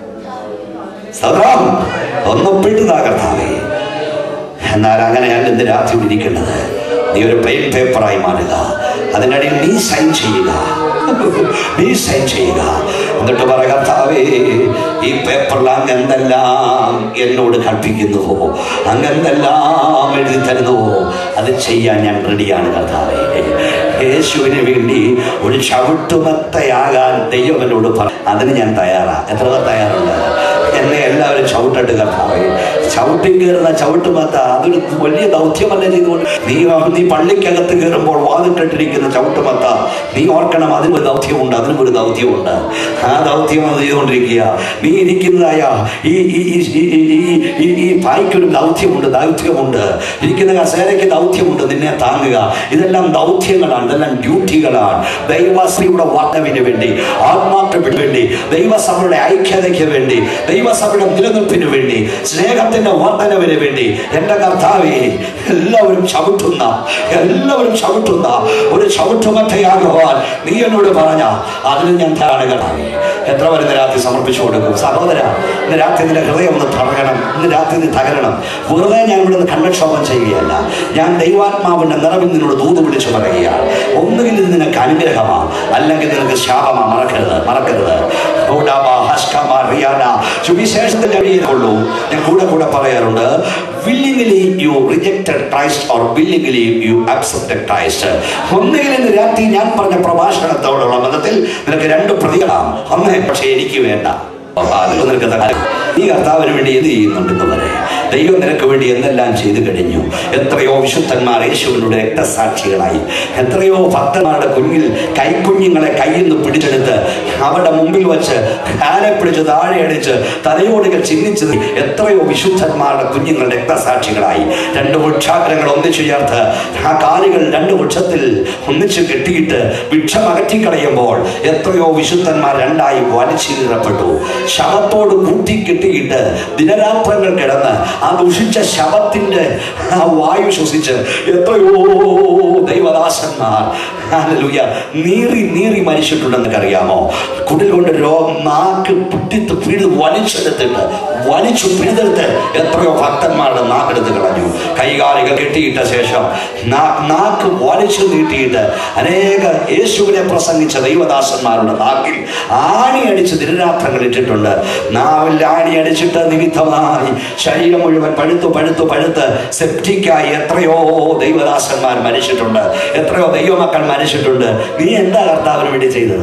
സദാം ഒന്നൊപ്പിട്ടതാ കർത്താവേ എന്നാൽ അങ്ങനെയല്ല ഇന്ന് രാത്രി ഇവിടെ ഇരിക്കേണ്ടത് നീ ഒരു പ്ലെയിൻ പേപ്പറായി മാറുക അതിനിടയിൽ നീ സൈൻ ചെയ്യുക നീ സൈൻ ചെയ്യുക എന്നിട്ട് പറ കർത്താവേ ഈ പേപ്പറിൽ അങ്ങ് എന്തെല്ലാം എന്നോട് കൽപ്പിക്കുന്നുവോ അങ്ങ് എന്തെല്ലാം എഴുതി തരുന്നുവോ അത് ചെയ്യാൻ ഞാൻ റെഡിയാണ് കർത്താവേ യേശുവിന് വേണ്ടി ഒരു ചവിട്ടുമത്തയാകാൻ ദൈവം എന്നോട് പറ അതിന് ഞാൻ തയ്യാറാ എത്ര പേർ തയ്യാറുണ്ട് എന്നെ എല്ലാവരും ചവിട്ടട്ട് കർത്താവേ ചവിട്ടി കയറുന്ന ചവിട്ടുമത്ത അതൊരു വലിയ ദൗത്യമല്ല ചെയ്തുകൊണ്ട് നീ നീ പള്ളിക്കകത്ത് കയറുമ്പോൾ വാതിട്ടിട്ടിരിക്കുന്ന ചവിട്ടുമത്ത നീ ഓർക്കണം അതിനും ഒരു ദൗത്യമുണ്ട് അതിനും ഒരു ദൗത്യമുണ്ട് ആ ദൗത്യം അത് ചെയ്തുകൊണ്ടിരിക്കുക നീ ഇരിക്കുന്നതായ ഈ ഈ ഈ ഈ- ഈ- ഈ- ഈ ഈ പായ്ക്കൊരു ദൗത്യമുണ്ട് ദൗത്യമുണ്ട് ഇരിക്കുന്ന കസേരയ്ക്ക് ദൗത്യമുണ്ട് നിന്നെ താങ്ങുക ഇതെല്ലാം ദൗത്യങ്ങളാണ് ഇതെല്ലാം ഡ്യൂട്ടികളാണ് ദൈവശ്രീയുടെ വാർത്തവിന് വേണ്ടി ആത്മാക്കൾക്ക് വേണ്ടി ദൈവസഭയുടെ ഐക്യതയ്ക്ക് വേണ്ടി ദൈവ ദൈവസഭയുടെ നിലനിൽപ്പിന് വേണ്ടി സ്നേഹത്തിന്റെ വർധനവിന് വേണ്ടി എന്റെ കർത്താവെ എല്ലാവരും ചവിട്ടുന്ന എല്ലാവരും ചവിട്ടുന്ന ഒരു ചവിട്ടുമറ്റയാകുവാൻ നീ എന്നോട് പറഞ്ഞ അതിന് ഞാൻ ധാരണകളാണ് എത്ര വരുന്ന രാത്രി സമർപ്പിച്ചു കൊടുക്കും സഹോദര ഇന്ന് രാത്രി നിന്റെ ഹൃദയം ഒന്ന് തളരണം ഇന്ന് രാത്രി നീ തകരണം വെറുതെ ഞാൻ ഇവിടെ നിന്ന് കണ്ണക്ഷോഭം ചെയ്യുകയല്ല ഞാൻ ദൈവാത്മാവിന്റെ നിറവിൽ നിന്നോട് ദൂത് വിളിച്ചു പറയുകയാണ് ഒന്നുകിൽ ഇത് നിനക്ക് അനുഗ്രഹമാ അല്ലെങ്കിൽ നിനക്ക് ശാപമാ മറക്കരുത് മറക്കരുത് ഹൂഡാബ, ഹഷ്കമ, റിയാന. സുവിശേഷത്തിന്റെ അടിയേക്കുള്ളൂ ഞാൻ കൂടെ കൂടെ പറയാറുണ്ട് willingly you rejected Christ or willingly you accepted Christ ഒന്നുകിൽ ഇന്ന് രാത്രി ഞാൻ പറഞ്ഞ പ്രഭാഷണത്തോടുള്ള ബന്ധത്തിൽ നിനക്ക് രണ്ട് പ്രതികളാണ് ഒന്ന് പക്ഷേ എനിക്ക് വേണ്ട അത് നിനക്ക് തരാം. നീ കർത്താവിന് വേണ്ടി എന്ത് ചെയ്യുന്നുണ്ട് ഇതുവരെ ദൈവം നിനക്ക് വേണ്ടി എന്തെല്ലാം ചെയ്തു കഴിഞ്ഞു എത്രയോ വിശുദ്ധന്മാർ യേശുവിനുടെ രക്തസാക്ഷികളായി എത്രയോ ഭക്തന്മാരുടെ കുഞ്ഞിൽ കൈക്കുഞ്ഞുങ്ങളെ കയ്യിൽ നിന്ന് പിടിച്ചെടുത്ത് അവരുടെ മുമ്പിൽ വെച്ച് കാലെ പിടിച്ച് താഴെ അടിച്ച് തലയോടുകൾ ചിഹ്നിച്ചത് എത്രയോ വിശുദ്ധന്മാരുടെ കുഞ്ഞുങ്ങൾ രക്തസാക്ഷികളായി രണ്ട് വൃക്ഷാഗ്രങ്ങൾ ഒന്നിച്ചു ചേർത്ത് ആ കാലുകൾ രണ്ട് വൃക്ഷത്തിൽ ഒന്നിച്ച് കെട്ടിയിട്ട് വൃക്ഷം അകറ്റിക്കളയുമ്പോൾ എത്രയോ വിശുദ്ധന്മാർ രണ്ടായി വലിച്ചീറപ്പെട്ടു ശവത്തോട് കൂട്ടി കെട്ടിയിട്ട് ദിനരാത്രങ്ങൾ കിടന്ന് ആ ദുഷിച്ച ശവത്തിന്റെ ആ വായു ശ്വസിച്ച് എത്രയോ ദൈവദാസന്മാർ ഹല്ലേലൂയ, നീറി നീറി മരിച്ചിട്ടുണ്ടെന്ന് അറിയാമോ കുടിൽ കൊണ്ട് രോഗം നാക്ക് പിടിത്ത് പിടി വലിച്ചെടുത്തിട്ട് വലിച്ചു പിഴുതെടുത്ത് എത്രയോ ഭക്തന്മാരുടെ നാക്കെടുത്ത് കളഞ്ഞു കൈകാലുകൾ കെട്ടിയിട്ട ശേഷം നാ- നാക്ക് വലിച്ചു നീട്ടിയിട്ട് അനേക യേശുവിനെ പ്രസംഗിച്ച ദൈവദാസന്മാരുടെ നാക്കിൽ ആണി അടിച്ച് ദിനരാത്രങ്ങൾ ഇട്ടിട്ടുണ്ട് നാവിൽ ആണി അടിച്ചിട്ട് നിമിത്തമായി ശരീരം മുഴുവൻ പഴുത്തു പഴുത്തു പഴുത്ത് സെപ്റ്റിക്കായി എത്രയോ ദൈവദാസന്മാർ മരിച്ചിട്ടുണ്ട് എത്രയോ ദൈവമക്കൾ മരിച്ചിട്ടുണ്ട് നീ എന്താ കർത്താവിന് വേണ്ടി ചെയ്തത്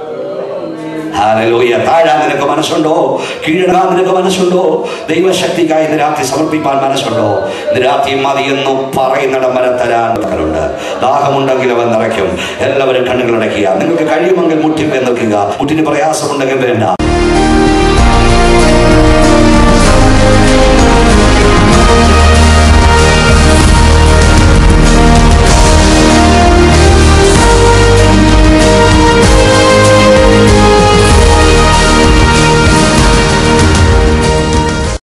ഹാലലൂയ താഴാൻ നിനക്ക് മനസ്സുണ്ടോ കീഴടങ്ങാൻ നിനക്ക് മനസ്സുണ്ടോ ദൈവശക്തിക്കായി ഇന്ന് രാത്രി സമർപ്പിക്കാൻ മനസ്സുണ്ടോ ഇന്ന് രാത്രി മതിയെന്നു പറയുന്നിടം വരെ തരാൻ മക്കളുണ്ട് ദാഹമുണ്ടെങ്കിൽ അവൻ നിറയ്ക്കും എല്ലാവരും കണ്ണുകളടയ്ക്കുക നിങ്ങൾക്ക് കഴിയുമെങ്കിൽ മുട്ടി നിൽക്കുക മുട്ടിന് പ്രയാസമുണ്ടെങ്കിൽ വേണ്ട